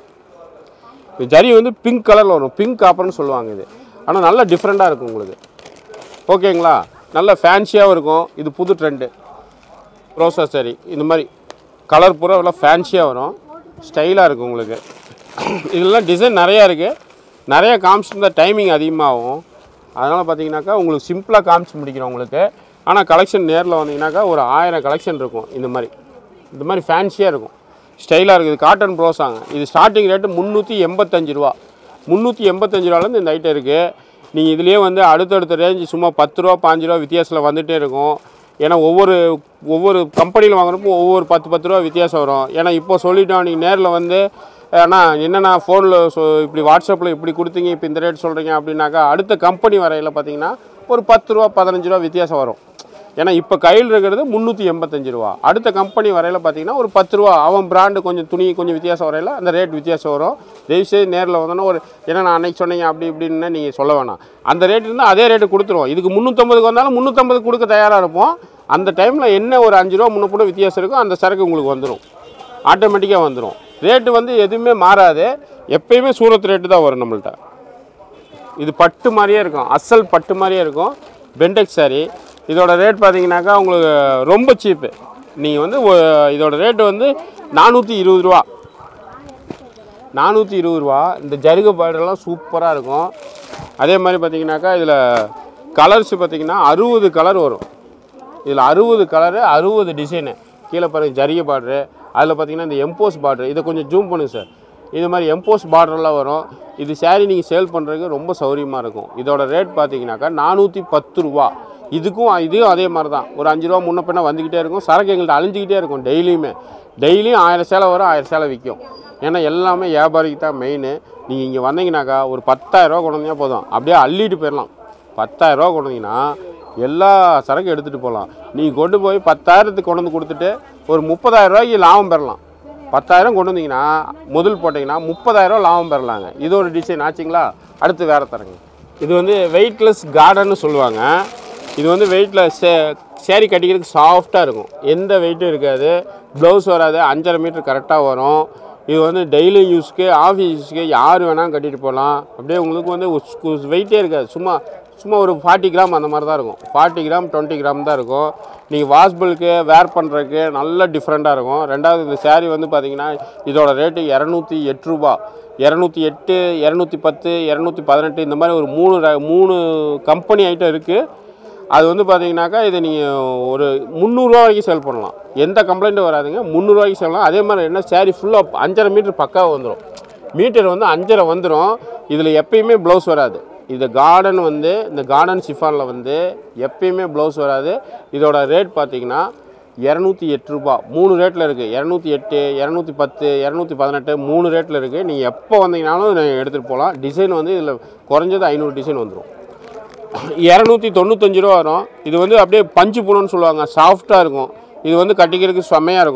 A: zari வந்து பிங்க் கலரில் வரும் பிங்க் காப்பர்னு சொல்லுவாங்க இது ஆனால் நல்லா டிஃப்ரெண்ட்டாக இருக்கும் உங்களுக்கு ஓகேங்களா நல்ல ஃபேன்சியாகவும் இருக்கும் இது புது ட்ரெண்டு ரோசா சரி இந்த மாதிரி கலர் பூரா எல்லாம் ஃபேன்சியாக வரும் ஸ்டைலாக இருக்கும் உங்களுக்கு இதெல்லாம் டிசைன் நிறையா இருக்குது நிறைய காமிச்சிருந்தா டைமிங் அதிகமாகும் அதனால் பார்த்தீங்கன்னாக்கா உங்களுக்கு சிம்பிளாக காமிச்சு முடிக்கிறோம் உங்களுக்கு ஆனால் கலெக்ஷன் நேரில் வந்தீங்கன்னாக்கா ஒரு ஆயிரம் கலெக்ஷன் இருக்கும் இந்த மாதிரி இந்த மாதிரி ஃபேன்சியாக இருக்கும் ஸ்டைலாக இருக்குது காட்டன் ப்ரோஸாங்க இது ஸ்டார்டிங் ரேட்டு முந்நூற்றி எண்பத்தஞ்சு ரூபா முந்நூற்றி எண்பத்தஞ்சு ரூபாலேருந்து இந்த ஐட்டம் இருக்குது நீங்கள் இதுலேயே வந்து அடுத்தடுத்த ரேஞ்சு சும்மா பத்து ரூபா பாஞ்சு ரூபா வித்தியாசத்தில் வந்துகிட்டே இருக்கும் ஏன்னா ஒவ்வொரு ஒவ்வொரு கம்பெனியில் வாங்குறப்போ ஒவ்வொரு பத்து பத்து ரூபா வித்தியாசம் வரும் ஏன்னா இப்போ சொல்லிட்டோம் நீங்கள் நேரில் வந்து அண்ணா என்னண்ணா ஃபோனில் சொ இப்படி வாட்ஸ்அப்பில் இப்படி கொடுத்தீங்க இப்போ இந்த ரேட் சொல்கிறீங்க அப்படின்னாக்கா அடுத்த கம்பெனி வரையில் பார்த்தீங்கன்னா ஒரு பத்து ரூபா பதினஞ்சு ரூபா வித்தியாசம் வரும் ஏன்னா இப்போ கையில் இருக்கிறது முந்நூற்றி எண்பத்தஞ்சு ரூபா அடுத்த கம்பெனி வரையில் பார்த்தீங்கன்னா ஒரு பத்து ரூபா அவன் பிராண்டு கொஞ்சம் துணி கொஞ்சம் வித்தியாசம் வரையில் அந்த ரேட் வித்தியாசம் வரும் தயவுசெய்து நேரில் வந்தோன்னா ஒரு ஏன்னா நான் அன்னைக்கு சொன்னீங்க அப்படி இப்படின்னு நீங்கள் சொல்ல வேணாம் அந்த ரேட் இருந்தால் அதே ரேட்டு கொடுத்துருவோம் இதுக்கு முந்நூற்றம்பதுக்கு வந்தாலும் முந்நூற்றம்பது கொடுக்க தயாராக இருப்போம் அந்த டைமில் என்ன ஒரு அஞ்சு ரூபா முன்னூறு ரூபா வித்தியாசம் இருக்கோ அந்த சரக்கு உங்களுக்கு வந்துடும் ஆட்டோமேட்டிக்காக வந்துடும் ரேட்டு வந்து எதுவுமே மாறாது எப்பயுமே சூரத் ரேட்டு தான் வரும் நம்மள்ட்ட இது பட்டு மாதிரியே இருக்கும் அசல் பட்டு மாதிரியே இருக்கும் பெண்டெக்ஸ் சாரி இதோட ரேட் பார்த்தீங்கன்னாக்கா உங்களுக்கு ரொம்ப சீப்பு நீங்கள் வந்து ஒ- இதோட ரேட்டு வந்து நானூற்றி இருபது ரூபா நானூற்றி இருபது ரூபா இந்த ஜருகு பார்டர்லாம் சூப்பராக இருக்கும் அதே மாதிரி பார்த்தீங்கன்னாக்கா இதில் கலர்ஸ் பார்த்தீங்கன்னா அறுபது கலர் வரும் இதில் அறுபது கலரு அறுபது டிசைனு கீழே பாருங்கள் ஜரிய பார்டரு அதில் பார்த்தீங்கன்னா இந்த எம்போஸ் பார்டர் இதை கொஞ்சம் ஜூம் பண்ணுங்க சார் இது மாதிரி எம்போஸ் பார்டர்லாம் வரும் இது saree நீங்கள் சேல் பண்ணுறதுக்கு ரொம்ப சௌரியமாக இருக்கும் இதோட ரேட் பார்த்தீங்கன்னாக்கா நானூற்றி பத்து ரூபா இதுக்கும் இதுவும் அதே மாதிரி தான் ஒரு அஞ்சு ரூபா முன்ன பின்ன வந்துக்கிட்டே இருக்கும் சரக்கு எங்கள்கிட்ட அழிஞ்சிக்கிட்டே இருக்கும் டெய்லியுமே டெய்லியும் ஆயிரம் சேலை வரும் ஆயிரம் சேலை விற்கும் ஏன்னா எல்லாமே வியாபாரிக்கு தான் மெயின் நீங்கள் இங்கே வந்தீங்கன்னாக்கா ஒரு பத்தாயிரரூவா கொண்டு வந்தீங்கன்னா போதும் அப்படியே அள்ளிட்டு போயிடலாம் பத்தாயிரரூவா கொண்டு வந்தீங்கன்னா எல்லா சரக்கும் எடுத்துகிட்டு போகலாம் நீங்கள் கொண்டு போய் பத்தாயிரத்துக்கு கொண்டு வந்து கொடுத்துட்டு ஒரு முப்பதாயிரம் ரூபாய்க்கு லாபம் பெறலாம் பத்தாயிரம் கொண்டு வந்தீங்கன்னா முதல் போட்டிங்கன்னா முப்பதாயிரம் லாபம் பெறலாங்க இது ஒரு டிசைன் ஆச்சுங்களா அடுத்து வேறு தரங்க இது வந்து வெயிட்லெஸ் கார்டன்னு சொல்லுவாங்க இது வந்து வெயிட்டில் சே சேரீ கட்டிக்கிறதுக்கு சாஃப்டாக இருக்கும் எந்த வெயிட்டும் இருக்காது ப்ளவுஸ் வராது அஞ்சரை மீட்டர் கரெக்டாக வரும் இது வந்து டெய்லி யூஸ்க்கு ஆஃபீஸ் யூஸ்க்கு யார் வேணாலும் கட்டிட்டு போகலாம் அப்படியே உங்களுக்கு வந்து வெயிட்டே இருக்காது சும்மா சும்மா ஒரு ஃபார்ட்டி கிராம் அந்த மாதிரி தான் இருக்கும் ஃபார்ட்டி கிராம் டுவெண்ட்டி கிராம் தான் இருக்கும் நீங்கள் வாஷ்பிளுக்கு வேர் பண்ணுறதுக்கு நல்ல டிஃப்ரெண்ட்டாக இருக்கும் ரெண்டாவது இந்த saree வந்து பார்த்தீங்கன்னா இதோட ரேட்டு இரநூத்தி எட்டு ரூபா இரநூத்தி எட்டு இரநூத்தி பத்து இரநூத்தி பதினெட்டு இந்த மாதிரி ஒரு மூணு ர- மூணு கம்பெனி ஐட்டம் இருக்குது அது வந்து பார்த்தீங்கன்னாக்கா இதை நீங்கள் ஒரு முந்நூறுரூவா வரைக்கும் சேல் பண்ணலாம் எந்த கம்ப்ளைண்ட்டும் வராதுங்க முந்நூறுரூவாய்க்கு சேல் பண்ணலாம் அதே மாதிரி என்ன saree ஃபுல்லாக அஞ்சரை மீட்டர் பக்காவாக வந்துடும் மீட்டர் வந்து அஞ்சரை வந்துடும் இதில் எப்பயுமே ப்ளவுஸ் வராது இது கார்டன் வந்து இந்த கார்டன் சிஃபானில் வந்து எப்பயுமே ப்ளவுஸ் வராது இதோட ரேட் பார்த்தீங்கன்னா இரநூத்தி எட்டு ரூபா மூணு ரேட்டில் இருக்குது இரநூத்தி எட்டு இரநூத்தி பத்து இரநூத்தி பதினெட்டு மூணு ரேட்டில் இருக்குது நீங்கள் எப்போ வந்தீங்கனாலும் நீங்கள் எடுத்துகிட்டு போகலாம் டிசைன் வந்து இதில் குறைஞ்சது ஐநூறு டிசைன் வந்துடும் இரநூத்தி தொண்ணூத்தஞ்சு ரூபா வரும் இது வந்து அப்படியே பஞ்சு பூனம்னு சொல்லுவாங்க சாஃப்டாக இருக்கும் இது வந்து கட்டிக்கிறதுக்கு செம்மையாக இருக்கும்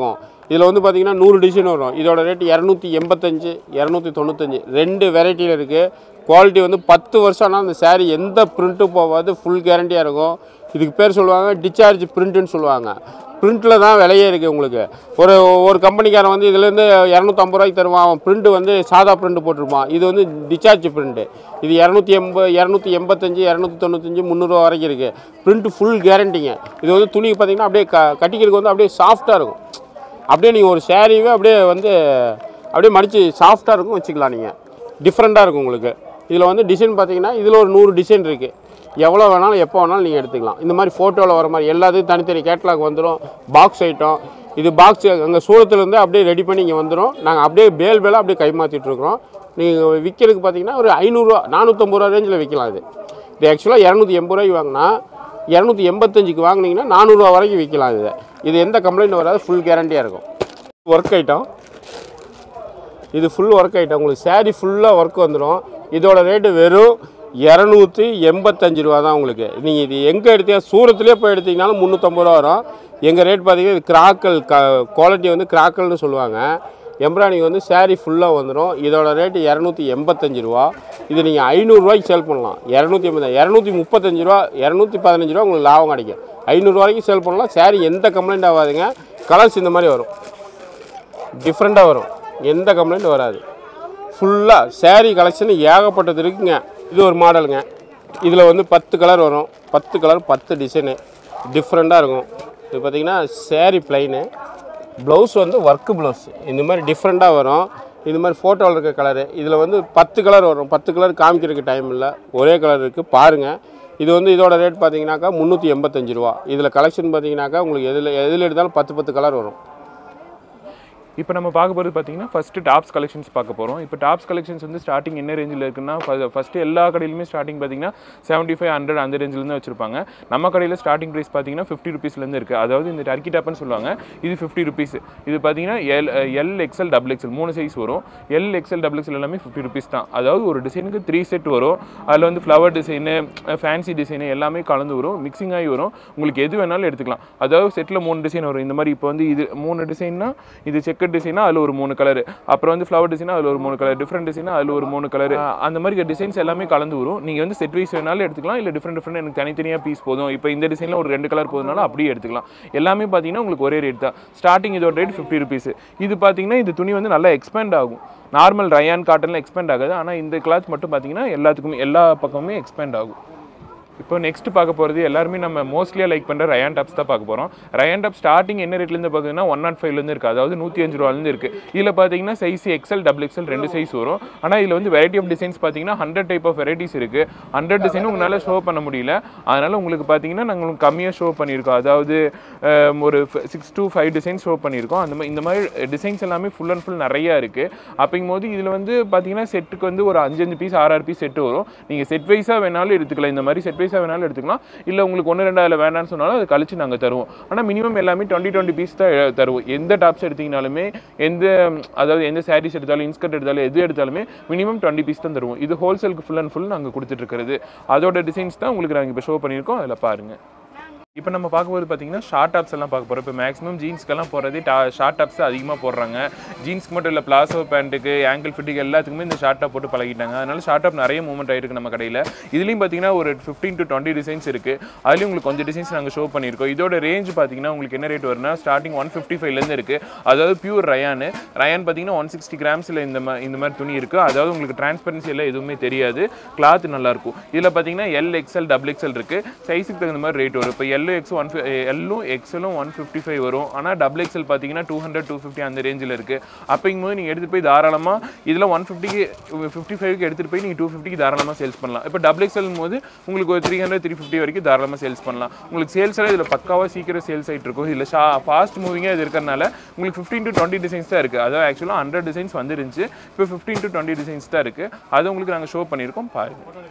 A: இதில் வந்து பார்த்தீங்கன்னா நூறு டிசைன் வரும் இதோட ரேட் இரநூத்தி எண்பத்தஞ்சு இரநூத்தி தொண்ணூத்தஞ்சு ரெண்டு வெரைட்டியில் இருக்குது குவாலிட்டி வந்து பத்து வருஷம் ஆனால் அந்த saree எந்த பிரிண்ட்டும் போகாது ஃபுல் கேரண்டியாக இருக்கும் இதுக்கு பேர் சொல்லுவாங்க டிஸ்சார்ஜ் பிரிண்ட்டுன்னு சொல்லுவாங்க பிரிண்ட்டில் தான் விலையே இருக்குது உங்களுக்கு ஒரு ஒரு கம்பெனிக்காரன் வந்து இதுலேருந்து இரநூத்தம்பது ரூபாய்க்கு தருவான் அவன் பிரிண்ட் வந்து சாதா பிரிண்ட் போட்டிருப்பான் இது வந்து டிஸ்சார்ஜ் பிரிண்ட்டு இது இரநூத்தி எண்பது இரநூத்தி எண்பத்தஞ்சு இரநூத்தி தொண்ணூத்தஞ்சு முந்நூறுரூவா வரைக்கும் இருக்குது பிரிண்ட் ஃபுல் கேரண்டிங்க இது வந்து துணி பார்த்தீங்கன்னா அப்படியே க கட்டிக்கிறதுக்கு வந்து அப்படியே சாஃப்டாக இருக்கும் அப்படியே நீங்கள் ஒரு சேரீவே அப்படியே வந்து அப்படியே மடித்து சாஃப்டாக இருக்கும் வச்சுக்கலாம் நீங்கள் டிஃப்ரெண்ட்டாக இருக்கும் உங்களுக்கு இதில் வந்து டிசைன் பார்த்தீங்கன்னா இதில் ஒரு நூறு டிசைன் இருக்குது எவ்வளோ வேணாலும் எப்போ வேணாலும் நீங்கள் எடுத்துக்கலாம் இந்த மாதிரி ஃபோட்டோவில் வர மாதிரி எல்லாத்தையும் தனித்தனி கேட்லாக் வந்துடும் பாக்ஸ் ஐட்டம் இது பாக்ஸ் அங்கே சூரத்துலேருந்து அப்படியே ரெடி பண்ணி இங்கே வந்துடும் நாங்கள் அப்படியே பேல் பேலாக அப்படியே கை மாற்றிட்டுருக்குறோம் நீங்கள் விற்கிறதுக்கு பார்த்தீங்கன்னா ஒரு ஐநூறுரூவா நானூற்றம்பது ரூபா ரேஞ்சில் விற்கலாம் இது இது ஆக்சுவலாக இரநூத்தி எண்பது ரூபாய்க்கு வாங்கினா இரநூத்தி எண்பத்தஞ்சுக்கு வாங்கினீங்கன்னா நானூறுரூவா வரைக்கும் விற்கலாம் இது இது எந்த கம்ப்ளைண்ட் வராது ஃபுல் கேரண்டியாக இருக்கும் ஒர்க் ஐட்டம் இது ஃபுல் ஒர்க் ஐட்டம் உங்களுக்கு saree ஃபுல்லாக ஒர்க் வந்துடும் இதோட ரேட்டு வெறும் இரநூத்தி எண்பத்தஞ்சு ரூபா தான் உங்களுக்கு நீங்கள் இது எங்கே எடுத்தீங்க சூரத்துலேயே போய் எடுத்தீங்கனாலும் முந்நூற்றம்பது ரூபா வரும் எங்கள் ரேட் பார்த்தீங்கன்னா இது கிராக்கல் க குவாலிட்டி வந்து கிராக்கல்னு சொல்லுவாங்க எம்ப்ராய்டிங் வந்து saree ஃபுல்லாக வந்துடும் இதோட ரேட்டு இரநூத்தி எண்பத்தஞ்சு ரூபா இது நீங்கள் ஐநூறுரூவாய்க்கு சேல் பண்ணலாம் இரநூத்தி எண்பது இரநூத்தி முப்பத்தஞ்சு ரூபா இரநூத்தி பதினஞ்சு ரூபா உங்களுக்கு லாபம் கிடைக்கும் ஐநூறு வரைக்கும் சேல் பண்ணலாம் saree எந்த கம்ப்ளைண்ட் ஆகாதுங்க கலர்ஸ் இந்த மாதிரி வரும் டிஃப்ரெண்ட்டாக வரும் எந்த கம்ப்ளைண்ட்டும் வராது ஃபுல்லாக saree கலெக்ஷன் ஏகப்பட்டது இருக்குங்க இது ஒரு மாடலுங்க இதில் வந்து பத்து கலர் வரும் பத்து கலர் பத்து டிசைனு டிஃப்ரெண்ட்டாக இருக்கும் இது பார்த்தீங்கன்னா saree பிளைனு ப்ளவுஸ் வந்து ஒர்க்கு ப்ளவுஸ் இந்த மாதிரி டிஃப்ரெண்ட்டாக வரும் இந்த மாதிரி ஃபோட்டோவில் இருக்க கலரு இதில் வந்து பத்து கலர் வரும் பத்து கலர் காமிக்கிறதுக்கு டைம் இல்லை ஒரே கலர் இருக்குது பாருங்கள் இது வந்து இதோட ரேட் பார்த்தீங்கன்னாக்கா முந்நூற்றி எண்பத்தஞ்சு ரூபா இதில் கலெக்ஷன் பார்த்தீங்கன்னாக்கா உங்களுக்கு எதில் எதில் எடுத்தாலும் பத்து பத்து கலர் வரும்
C: இப்போ நம்ம பார்க்க போகிறது பார்த்தீங்கன்னா ஃபஸ்ட்டு டாப்ஸ் கலெக்ஷன்ஸ் பார்க்க போகிறோம் இப்போ டாப்ஸ் கலெக்ஷன்ஸ் வந்து ஸ்டார்டிங் என்ன ரேஞ்சில் இருக்குன்னா ஃபஸ்ட்டு எல்லா கடையிலுமே ஸ்டார்டிங் பார்த்தீங்கன்னா செவன்ட்டி ஃபைவ் ஹண்ட்ரட் அந்த ரேஞ்சிலேருந்து வச்சிருப்பாங்க நம்ம கடையில் ஸ்டார்டிங் ப்ரைஸ் பார்த்தீங்கன்னா ஃபிஃப்டி ருபீஸ்லேருந்து இருக்குது அதாவது இந்த டர்க்கி டாப்னு சொல்லுவாங்க இது ஃபிஃப்டி ருபீஸ் இது பார்த்தீங்கன்னா L L XL double XL மூணு சைஸ் வரும் எல் எக்ஸ்எல் டபுள் எக்ஸ்எல் எல்லாமே ஃபிஃப்டி ருபீஸ் தான் அதாவது ஒரு டிசைனுக்கு த்ரீ செட் வரும் அதில் வந்து ஃப்ளவர் டிசைனு ஃபேன்சி டிசைனு எல்லாமே கலந்து வரும் மிக்சிங் ஆகி வரும் உங்களுக்கு எது வேணாலும் எடுத்துக்கலாம் அதாவது செட்டில் மூணு டிசைன் வரும் இந்த மாதிரி இப்போ வந்து இது மூணு டிசைன்னா இது செக்கட் டிசைனா அதில் ஒரு மூணு கலர் அப்புறம் வந்து ஃப்ளவர் டிசைனா அதில் ஒரு மூணு கலர் டிஃப்ரெண்ட் டிசைனா அதில் ஒரு மூணு கலர் அந்த மாதிரி டிசைன்ஸ் எல்லாமே கலந்து வரும் நீங்கள் வந்து செட் வைஸ் வேணாலும் எடுத்துக்கலாம் இல்லை டிஃப்ரெண்ட் டிஃப்ரெண்ட் எனக்கு தனித்தனியாக பீஸ் போதும் இப்போ இந்த டிசைனில் ஒரு ரெண்டு கலர் போதுனாலும் அப்படியே எடுத்துக்கலாம் எல்லாமே பார்த்தீங்கன்னா உங்களுக்கு ஒரே ரேட் தான் ஸ்டார்டிங் இதோட ரேட் ஃபிஃப்டி ருபீஸ் இது பார்த்தீங்கன்னா இந்த துணி வந்து நல்லா எக்ஸ்பேண்ட் ஆகும் நார்மல் ரயான் காட்டனில் எக்ஸ்பேண்ட் ஆகாது ஆனால் இந்த கிளாத் மட்டும் பார்த்தீங்கன்னா எல்லாத்துக்குமே எல்லா பக்கமுமே எக்ஸ்பேண்ட் ஆகும் இப்போ நெக்ஸ்ட் பார்க்க போகிறது எல்லாருமே நம்ம மோஸ்ட்லியாக லைக் பண்ணுற ரயான் டாப்ஸ் தான் பார்க்க போகிறோம் ரயான் டாப் ஸ்டார்டிங் என்ன ரேட்லேருந்து பார்த்தீங்கன்னா ஒன் நாட் ஃபைவ்லேருந்து இருக்குது அதாவது நூற்றி அஞ்சு ரூபாலேருந்து இருக்குது இதில் பார்த்தீங்கன்னா சைஸ் எக்ஸல் டபுள் எக்ஸல் ரெண்டு சைஸ் வரும் ஆனால் இதில் வந்து வெரைட்டி ஆஃப் டிசைன்ஸ் பார்த்தீங்கன்னா ஹண்ட்ரட் டைப் ஆஃப் வெரைட்டிஸ் இருக்குது ஹண்ட்ரட் டிசைனும் உங்களால் ஷோ பண்ண முடியல அதனால் உங்களுக்கு பார்த்தீங்கன்னா நாங்கள் உங்களுக்கு கம்மியாக ஷோ பண்ணியிருக்கோம் அதாவது அஹ், ஒரு six to five designs show பண்ணியிருக்கோம் அந்த மாதிரி இந்த மாதிரி டிசைன்ஸ் எல்லாமே ஃபுல் அண்ட் ஃபுல் நிறையா இருக்குது அப்படிங்கும் போது இதில் வந்து பார்த்தீங்கன்னா செட்டுக்கு வந்து ஒரு அஞ்சஞ்சு பீஸ் ஆறு ஆறு பீஸ் செட்டு வரும் நீங்கள் செட் வைஸாக வேணாலும் எடுத்துக்கலாம் இந்த மாதிரி செட் வைஸாக வேணாலும் எடுத்துக்கலாம் இல்லை உங்களுக்கு ஒன்று ரெண்டு அதில் வேணாம்னு சொன்னாலும் அதை கழிச்சு நாங்கள் தருவோம் ஆனால் மினிமம் எல்லாமே டுவெண்ட்டி டுவெண்ட்டி பீஸ் தான் எ- தருவோம் எந்த டாப்ஸ் எடுத்தீங்கனாலுமே எந்த அதாவது எந்த சாரீஸ் எடுத்தாலும் இன்ஸ்கர்ட் எடுத்தாலும் எது எடுத்தாலுமே மினிமம் டுவெண்ட்டி பீஸ் தான் தருவோம் இது ஹோல்சேலுக்கு ஃபுல் அண்ட் ஃபுல் நாங்கள் கொடுத்துட்ருக்கிறது அதோட டிசைன்ஸ் தான் உங்களுக்கு நாங்கள் இப்போ ஷோ பண்ணியிருக்கோம் அதில் பாருங்கள் இப்போ நம்ம பார்க்கும்போது பார்த்தீங்கன்னா ஷார்ட் டாப்ஸ் எல்லாம் பார்க்க போகிறோம் இப்போ மேக்ஸிமம் ஜீன்ஸ்க்கெல்லாம் போகிறதே டா ஷார்ட் டாப்ஸ் அதிகமாக போடுறாங்க ஜீன்ஸ்க்கு மட்டும் இல்லை பிளாசோ பேண்ட்டுக்கு ஆங்கிள் ஃபிட்டுக்கு எல்லாத்துக்குமே இந்த ஷார்ட் டாப் போட்டு பழகிட்டாங்க அதனால ஷார்ட் டாப் நிறைய மூவ்மெண்ட் ஆயிருக்கு நம்ம கடையில் இதுலேயும் பார்த்தீங்கன்னா ஒரு ஃபிஃப்டீன் டு டுவெண்ட்டி டிசைன்ஸ் இருக்குது அதுலேயும் உங்களுக்கு கொஞ்சம் டிசைன்ஸ் நாங்கள் ஷோ பண்ணியிருக்கோம் இதோட ரேஞ்ச் பார்த்தீங்கன்னா உங்களுக்கு என்ன ரேட் வரும்னா ஸ்டார்டிங் ஒன் ஃபிஃப்டி ஃபைவ்லேருந்து இருக்குது அதாவது பியூர் ரயான் ரயான் பார்த்தீங்கன்னா ஒன் சிக்ஸ்டி கிராம்ஸில் இந்த மா இந்த மாதிரி துணி இருக்குது அதாவது உங்களுக்கு டிரான்ஸ்பரன்சி எல்லாம் எதுவுமே தெரியாது கிளாத் நல்லாயிருக்கும் இதில் பார்த்தீங்கன்னா எல் எக்ஸ்எல் டபுள் எக்ஸ்எல் இருக்குது சைஸுக்கு தகுந்த மாதிரி ரேட் வரும் இப்போ எல்லோ எக்ஸ் ஒன் எல்லும் எக்ஸலும் ஒன் ஃபிஃப்டி ஃபைவ் வரும் ஆனால் டபுள் எக்ஸ்எல் பார்த்தீங்கன்னா டூ ஹண்ட்ரட் டூ ஃபிஃப்டி அந்த ரேஞ்சில் இருக்குது அப்படிங்கும்போது நீங்கள் எடுத்துகிட்டு போய் தாராளமாக இதில் ஒன் ஃபிஃப்டிக்கு ஃபிஃப்டி ஃபைவ்க்கு எடுத்துகிட்டு போய் நீங்கள் டூ ஃபிஃப்டிக்கு தாராளமாக சேல்ஸ் பண்ணலாம் இப்போ டபுள் எக்ஸ்எல் போது உங்களுக்கு ஒரு த்ரீ ஹண்ட்ரட் த்ரீ ஃபிஃப்டி வரைக்கும் தாராளமாக சேல்ஸ் பண்ணலாம் உங்களுக்கு சேல்ஸ் எல்லாம் இதில் பக்காவாக சீக்கிரம் சேல்ஸ் ஆகிட்டு இருக்கும் இதில் ஷா ஃபாஸ்ட் மூவிங்காக இது இருக்கிறனால உங்களுக்கு ஃபிஃப்டீன் டு டுவெண்ட்டி டிசைன்ஸ் தான் இருக்குது அதாவது ஆக்சுவலாக ஹண்ட்ரட் டிசைன்ஸ் வந்துருந்துச்சு இப்போ ஃபிஃப்டீன் டு டுவெண்ட்டி டிசைன்ஸ் தான் இருக்குது அதை உங்களுக்கு நாங்கள் ஷோ பண்ணியிருக்கோம் பாருங்கள்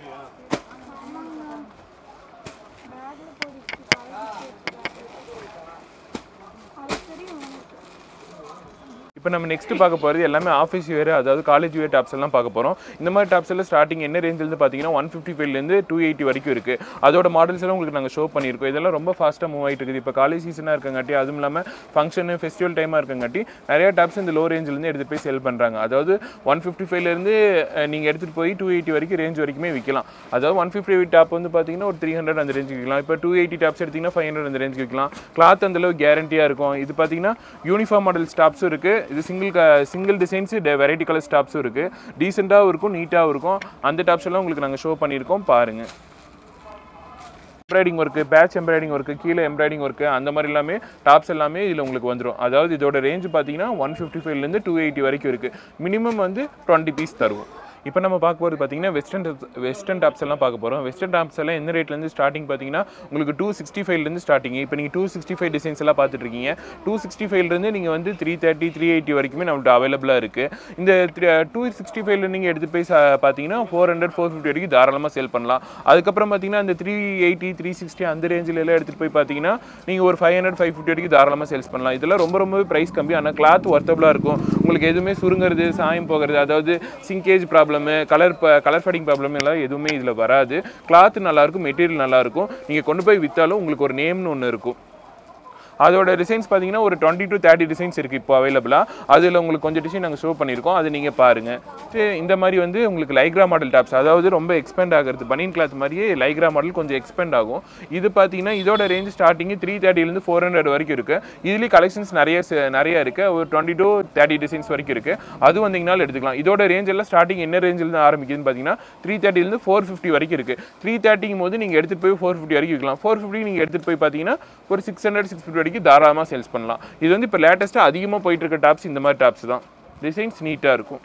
C: இப்போ நம்ம நெக்ஸ்ட் பார்க்க போகிறது எல்லாமே ஆஃபீஸ் வேர் அதாவது காலேஜ் வேர் டாப்ஸ் எல்லாம் பார்க்க போகிறோம் இந்த மாதிரி டாப்ஸ் எல்லாம் ஸ்டார்டிங் என்ன ரேஞ்சிலேருந்து பார்த்தீங்கன்னா ஒன் ஃபிஃப்டி ஃபைவ்லேருந்து டூ எயிட்டி வரைக்கும் இருக்குது அதோட மாடல்ஸ் எல்லாம் உங்களுக்கு நாங்கள் ஷோ பண்ணியிருக்கோம் இதெல்லாம் ரொம்ப ஃபாஸ்ட்டாக மூவ் ஆகிட்டு இருக்குது இப்போ காலேஜ் சீசனாக இருக்கங்காட்டி அதுவும் இல்லாமல் ஃபங்க்ஷனு ஃபெஸ்டிவல் டைமாக இருக்கங்காட்டி நிறைய டாப்ஸ் இந்த லோ ரேஞ்சிலேருந்து எடுத்துகிட்டு போய் செல் பண்ணுறாங்க அதாவது ஒன் ஃபிஃப்டி ஃபைவ்லேருந்து நீங்கள் எடுத்துகிட்டு போய் டூ எயிட்டி வரைக்கும் ரேஞ்ச் வரைக்குமே விற்கலாம் அதாவது ஒன் ஃபிஃப்டி டாப் வந்து பார்த்தீங்கன்னா ஒரு த்ரீ ஹண்ட்ரட் அந்த ரேஞ்சுக்கு விற்கலாம் இப்போ டூ எயிட்டி டாப்ஸ் எடுத்திங்கன்னா ஃபைவ் ஹண்ட்ரட் அந்த ரேஞ்சுக்கு விற்கலாம் கிளாத் அந்தளவு கேரண்டியாக இருக்கும் இது பார்த்தீங்கன்னா யூனிஃபார்ம் மாடல் ஸ்டாப்ஸும் இருக்குது இது single single designs variety colour ஸ்டாப்ஸும் இருக்குது டீசெண்டாகவும் இருக்கும் நீட்டாகவும் இருக்கும் அந்த டாப்ஸ் எல்லாம் உங்களுக்கு நாங்கள் ஷோ பண்ணியிருக்கோம் பாருங்கள் embroidering work patch embroidering work கீழே எம்ப்ராய்டிங் ஒர்க்கு அந்த மாதிரி எல்லாமே டாப்ஸ் எல்லாமே இதில் உங்களுக்கு வந்துடும் அதாவது இதோட ரேஞ்ச் பார்த்தீங்கன்னா ஒன் ஃபிஃப்டி ஃபைவ்லேருந்து டூ எயிட்டி வரைக்கும் இருக்குது மினிமம் வந்து டுவெண்ட்டி பீஸ் தருவோம் இப்போ நம்ம பார்க்க போகிறது பார்த்தீங்கன்னா வெஸ்டர்ன் வெஸ்டர்ன் டாப்ஸ் எல்லாம் பார்க்க போகிறோம் வெஸ்டர்ன் டாப்ஸ் எல்லாம் எந்த ரேட்லேருந்து ஸ்டார்டிங் பார்த்தீங்கன்னா உங்களுக்கு டூ சிக்ஸ்டி ஃபைவ்லேருந்து ஸ்டார்டிங் இப்போ நீங்கள் டூ சிக்ஸ்டி ஃபைவ் டிசைன்ஸ் எல்லாம் பார்த்துட்டு இருக்கீங்க டூ சிக்ஸ்டி ஃபைவ்லேருந்து நீங்கள் வந்து த்ரீ தேர்ட்டி த்ரீ எயிட்டி வரைக்குமே நம்மள்ட்ட அவைலபிளாக இருக்குது இந்த டூ சிக்ஸ்டி ஃபைவ்ல நீங்கள் எடுத்துகிட்டு போய் சா- பார்த்தீங்கன்னா ஃபோர் ஹண்ட்ரட் ஃபோர் ஃபிஃப்டி வரைக்கும் தாராளமாக சேல் பண்ணலாம் அதுக்கப்புறம் பார்த்தீங்கன்னா அந்த த்ரீ எயிட்டி த்ரீ சிக்ஸ்டி அந்த ரேஞ்சில் எல்லாம் எடுத்துகிட்டு போய் பார்த்தீங்கன்னா நீங்கள் ஒரு ஃபைவ் ஹண்ட்ரட் ஃபைவ் ஃபிஃப்டி வரைக்கும் தாராளமாக சேல்ஸ் பண்ணலாம் இதெல்லாம் ரொம்ப ரொம்பவே ப்ரைஸ் கம்மி ஆனால் கிளாத் ஒர்த்தபுளாக இருக்கும் உங்களுக்கு எதுவுமே சுருங்குறது சாயம் போகிறது அதாவது shrinkage problem colour colour fading problem எல்லாம் எதுவுமே இதில் வராது கிளாத் நல்லாயிருக்கும் மெட்டீரியல் நல்லாயிருக்கும் நீங்கள் கொண்டு போய் விற்றாலும் உங்களுக்கு ஒரு நேம்னு ஒன்று இருக்கும் அதோட டிசைன்ஸ் பார்த்தீங்கன்னா ஒரு டுவெண்ட்டி டு தேர்ட்டி டிசைன்ஸ் இருக்குது இப்போ அவைலபிளாக அதில் உங்களுக்கு கொஞ்சம் டிசைன் நாங்கள் ஷோ பண்ணியிருக்கோம் அது நீங்கள் பாருங்கள் இந்த மாதிரி வந்து உங்களுக்கு லைக்ரா மாடல் டாப்ஸ் அதாவது ரொம்ப எக்ஸ்பெண்ட் ஆகிறது பனியன் கிளாத் மாதிரியே லைக்ரா மாடல் கொஞ்சம் எக்ஸ்பெண்ட் ஆகும் இது பார்த்தீங்கன்னா இதோட ரேஞ்ச் ஸ்டார்டிங் த்ரீ தேர்ட்டிலேருந்து ஃபோர் ஹண்ட்ரட் வரைக்கும் இருக்குது இதுலேயும் கலெக்ஷன்ஸ் நிறைய ச- நிறைய இருக்குது ஒரு டுவெண்ட்டி டு தேர்ட்டி டிசைன்ஸ் வரைக்கும் இருக்குது அது வந்தீங்கனாலும் எடுத்துக்கலாம் இதோட ரேஞ்ச் எல்லாம் ஸ்டார்டிங் என்ன ரேஞ்சிலேருந்து ஆரம்பிக்குதுன்னு பார்த்தீங்கன்னா த்ரீ தேர்ட்டிலேருந்து ஃபோர் ஃபிஃப்டி வரைக்கும் இருக்குது த்ரீ தேர்ட்டிங்கும் போது நீங்கள் எடுத்துகிட்டு போய் ஃபோர் ஃபிஃப்டி வரைக்கும் விற்கலாம் ஃபோர் ஃபிஃப்டி நீங்கள் எடுத்துகிட்டு போய் பார்த்தீங்கன்னா ஒரு சிக்ஸ் ஹண்ட்ரட் சிக்ஸ் ஃபிஃப்டி வரைக்கும் தாராளமாக சேல்ஸ் பண்ணலாம் இது வந்து இப்போ லேட்டஸ்ட்டாக அதிகமாக போயிட்டு இருக்க டாப்ஸ் இந்த மாதிரி டாப்ஸ் தான் டிசைன்ஸ் நீட்டாக இருக்கும்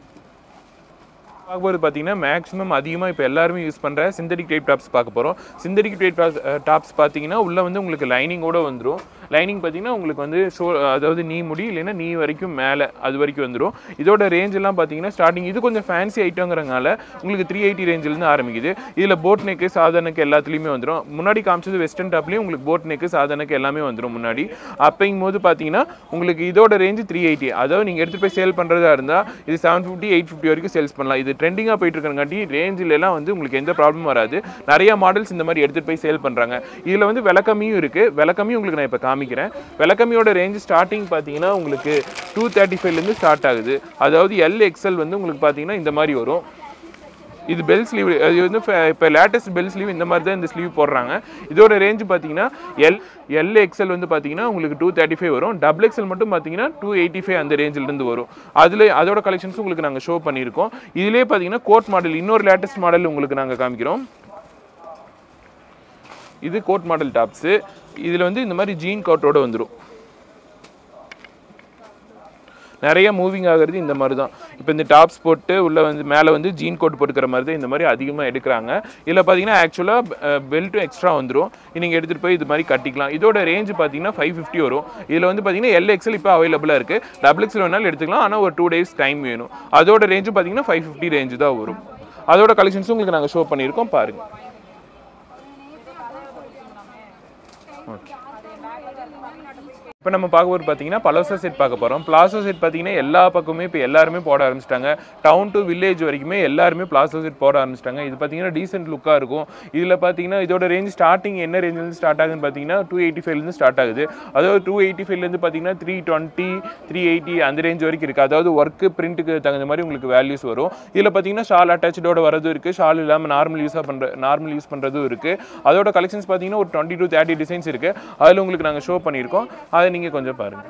C: பார்க்கும்போது பார்த்தீங்கன்னா மேக்ஸிமம் அதிகமாக இப்போ எல்லாருமே யூஸ் பண்ணுற சிந்தடிக் டைப் டாப்ஸ் பார்க்க போகிறோம் சிந்தடிக் டைப் டாப்ஸ் பார்த்தீங்கன்னா உள்ளே வந்து உங்களுக்கு லைனிங்கோட வந்துடும் லைனிங் பார்த்தீங்கன்னா உங்களுக்கு வந்து ஷோ அதாவது நீ முடி இல்லைன்னா நீ வரைக்கும் மேலே அது வரைக்கும் வந்துடும் இதோட ரேஞ்ச் எல்லாம் பார்த்தீங்கன்னா ஸ்டார்டிங் இது கொஞ்சம் ஃபேன்சி ஐட்டங்கிறனால உங்களுக்கு த்ரீ எயிட்டி ரேஞ்சிலேருந்து ஆரம்பிக்குது இதில் போட் நெக்கு சாதாரணக்கு எல்லாத்துலேயுமே வந்துடும் முன்னாடி காமிச்சது வெஸ்டர்ன் டாப்லேயும் உங்களுக்கு போட் நெக்கு சாதாரணக்கு எல்லாமே வந்துடும் முன்னாடி அப்பையும் போது பார்த்தீங்கன்னா உங்களுக்கு இதோட ரேஞ்சு த்ரீ எயிட்டி அதாவது நீங்கள் எடுத்துகிட்டு போய் சேல் பண்ணுறதா இருந்தால் இது செவன் ஃபிஃப்டி எயிட் ஃபிஃப்டி வரைக்கும் சேல்ஸ் பண்ணலாம் இது ட்ரெண்டிங்காக போயிட்டு இருக்கங்காட்டி ரேஞ்சில் எல்லாம் வந்து உங்களுக்கு எந்த ப்ராப்ளமும் வராது நிறைய மாடல்ஸ் இந்த மாதிரி எடுத்துகிட்டு போய் சேல் பண்ணுறாங்க இதில் வந்து விளக்கம்மியும் இருக்குது விளக்கம்மியும் உங்களுக்கு நான் இப்போ காமிக்கிறேன் விளக்கம்மியோட ரேஞ்ச் ஸ்டார்டிங் பார்த்தீங்கன்னா உங்களுக்கு டூ தேர்ட்டி ஃபைவ்லேருந்து ஸ்டார்ட் ஆகுது அதாவது எல் எக்ஸ்எல் வந்து உங்களுக்கு பார்த்தீங்கன்னா இந்த மாதிரி வரும் இது பெல் ஸ்லீவ் அது வந்து இப்போ லேட்டஸ்ட் பெல் ஸ்லீவ் இந்த மாதிரி தான் இந்த ஸ்லீவ் போடுறாங்க இதோட ரேஞ்ச் பார்த்தீங்கன்னா எல் எல் எக்ஸ்எல் வந்து பார்த்தீங்கன்னா உங்களுக்கு டூ தேர்ட்டி ஃபைவ் வரும் டபுள் எக்ஸ்எல் மட்டும் பார்த்தீங்கன்னா டூ எயிட்டி ஃபைவ் அந்த ரேஞ்சில் இருந்து வரும் அதில் அதோட கலெக்ஷன்ஸ் உங்களுக்கு நாங்கள் ஷோ பண்ணியிருக்கோம் இதிலே பார்த்தீங்கன்னா கோட் மாடல் இன்னொரு லேட்டஸ்ட் மாடல் உங்களுக்கு நாங்கள் காமிக்கிறோம் இது கோட் மாடல் டாப்ஸு இதில் வந்து இந்த மாதிரி ஜீன் கோட்டோட வந்துடும் நிறைய மூவிங் ஆகுறது இந்த மாதிரி தான் இப்போ இந்த டாப்ஸ் போட்டு உள்ளே வந்து மேலே வந்து ஜீன் கோட் போட்டுக்கிற மாதிரி தான் இந்த மாதிரி அதிகமாக எடுக்கிறாங்க இதில் பார்த்தீங்கன்னா ஆக்சுவலாக பெல்ட்டும் எக்ஸ்ட்ரா வந்துடும் நீங்கள் எடுத்துகிட்டு போய் இது மாதிரி கட்டிக்கலாம் இதோட ரேஞ்ச் பார்த்தீங்கன்னா ஃபைவ் ஃபிஃப்டி வரும் இதில் வந்து பார்த்தீங்கன்னா எல் எக்ஸல் இப்போ அவைலபிளாக இருக்குது டபுள் எக்ஸல் வேணாலும் எடுத்துக்கலாம் ஆனால் ஒரு டூ டேஸ் டைம் வேணும் அதோட ரேஞ்சும் பார்த்தீங்கன்னா ஃபைவ் ஃபிஃப்டி ரேஞ்சு தான் வரும் அதோட கலெக்ஷன்ஸும் உங்களுக்கு நாங்கள் ஷோ பண்ணியிருக்கோம் பாருங்கள் ஓகே இப்போ நம்ம பார்க்க போகிறது பார்த்தீங்கன்னா பலோசா செட் பார்க்க போகிறோம் பிளாசோ செட் பார்த்தீங்கன்னா எல்லா பக்கமுமே இப்போ எல்லாருமே போட ஆரம்பிச்சிட்டாங்க டவுன் டு வில்லேஜ் வரைக்குமே எல்லாருமே பிளாசோ செட் போட ஆரம்பிச்சிட்டாங்க இது பார்த்தீங்கன்னா டீசென்ட் லுக்காக இருக்கும் இதில் பார்த்தீங்கன்னா இதோட ரேஞ்ச் ஸ்டார்டிங் என்ன ரேஞ்சிலேருந்து ஸ்டார்ட் ஆகுதுன்னு பார்த்தீங்கன்னா டூ எயிட்டி ஃபைவ்லேருந்து ஸ்டார்ட் ஆகுது அதாவது டூ எயிட்டி ஃபைவ்லேருந்து பார்த்தீங்கன்னா த்ரீ டுவெண்ட்டி த்ரீ எயிட்டி அந்த ரேஞ்ச் வரைக்கும் இருக்குது அதாவது ஒர்க்கு பிரிண்ட்டுக்கு தகுந்த மாதிரி உங்களுக்கு வேல்யூஸ் வரும் இதில் பார்த்தீங்கன்னா ஷால் அட்டாச்சோட வரதும் இருக்குது ஷால் இல்லாமல் நார்மல் யூஸாக பண்ணுற நார்மல் யூஸ் பண்ணுறதும் இருக்குது அதோட கலெக்ஷன்ஸ் பார்த்தீங்கன்னா ஒரு டுவெண்ட்டி டு தேர்ட்டி டிசைன்ஸ் இருக்குது அதில் உங்களுக்கு நாங்கள் ஷோ பண்ணியிருக்கோம் அதை நீங்கள் கொஞ்சம் பாருங்கள்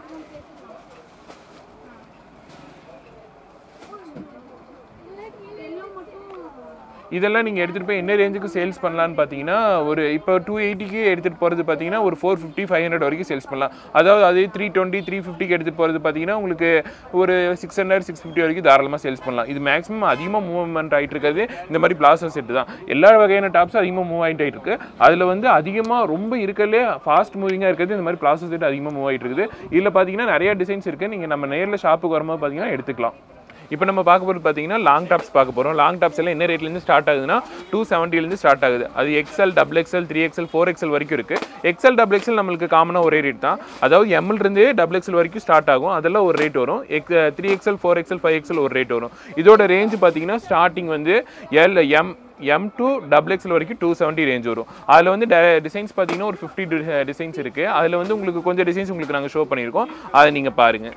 C: இதெல்லாம் நீங்கள் எடுத்துகிட்டு போய் என்ன ரேஞ்சுக்கு சேல்ஸ் பண்ணலான்னு பார்த்தீங்கன்னா ஒரு இப்போ டூ எயிட்டிக்கு எடுத்துகிட்டு போகிறது பார்த்தீங்கன்னா ஒரு ஃபோர் ஃபிஃப்டி ஃபைவ் ஹண்ட்ரட் வரைக்கும் சேல்ஸ் பண்ணலாம் அதாவது அதே த்ரீ டுவெண்ட்டி த்ரீ ஃபிஃப்டிக்கு எடுத்துகிட்டு போகிறது பார்த்தீங்கன்னா உங்களுக்கு ஒரு சிக்ஸ் ஹண்ட்ரட் சிக்ஸ் ஃபிஃப்டி வரைக்கும் தாராளமாக சேல்ஸ் பண்ணலாம் இது மேக்ஸிமம் அதிகமாக மூவ்மெண்ட் ஆகிட்டு இருக்கிறது இந்த மாதிரி பிளாசோ செட்டு தான் எல்லா வகையான டாப்ஸும் அதிகமாக மூவ் ஆகிட்டு இருக்கு அதில் வந்து அதிகமாக ரொம்ப இருக்கலே ஃபாஸ்ட் மூவிங்காக இருக்கிறது இந்த மாதிரி பிளாசோ செட் அதிகமாக மூவ் ஆகிட்டு இருக்குது இதில் பார்த்தீங்கன்னா நிறைய டிசைன்ஸ் இருக்குது நீங்கள் நம்ம நேரில் ஷாப்புக்கு வரும்போது பார்த்தீங்கன்னா எடுத்துக்கலாம் இப்போ நம்ம பார்க்க போகிறது பார்த்தீங்கன்னா லாங் டாப்ஸ் பார்க்க போகிறோம் லாங் டாப்ஸ் எல்லாம் என்ன ரேட்லேருந்து ஸ்டார்ட் ஆகுதுன்னா டூ செவன்ட்டிலேருந்து ஸ்டார்ட் ஆகுது அது XL double XL three XL four XL வரைக்கும் இருக்குது எக்ஸ்எல் டபுள் எக்ஸ்எல் நம்மளுக்கு காமனாக ஒரே ரேட் தான் அதாவது எம்எல் இருந்தே டபுள் எக்ஸ்எல் வரைக்கும் ஸ்டார்ட் ஆகும் அதெல்லாம் ஒரு ரேட் வரும் X three XL four XL five XL ஒரு ரேட் வரும் இதோட ரேஞ்ச் பார்த்தீங்கன்னா ஸ்டார்டிங் வந்து L M M two double XL வரைக்கும் டூ செவன்ட்டி ரேஞ்ச் வரும் அதில் வந்து டிசைன்ஸ் பார்த்தீங்கன்னா ஒரு ஃபிஃப்டி டிசைன்ஸ் இருக்குது அதில் வந்து உங்களுக்கு கொஞ்சம் டிசைன்ஸ் உங்களுக்கு நாங்கள் ஷோ பண்ணியிருக்கோம் அதை நீங்கள் பாருங்கள்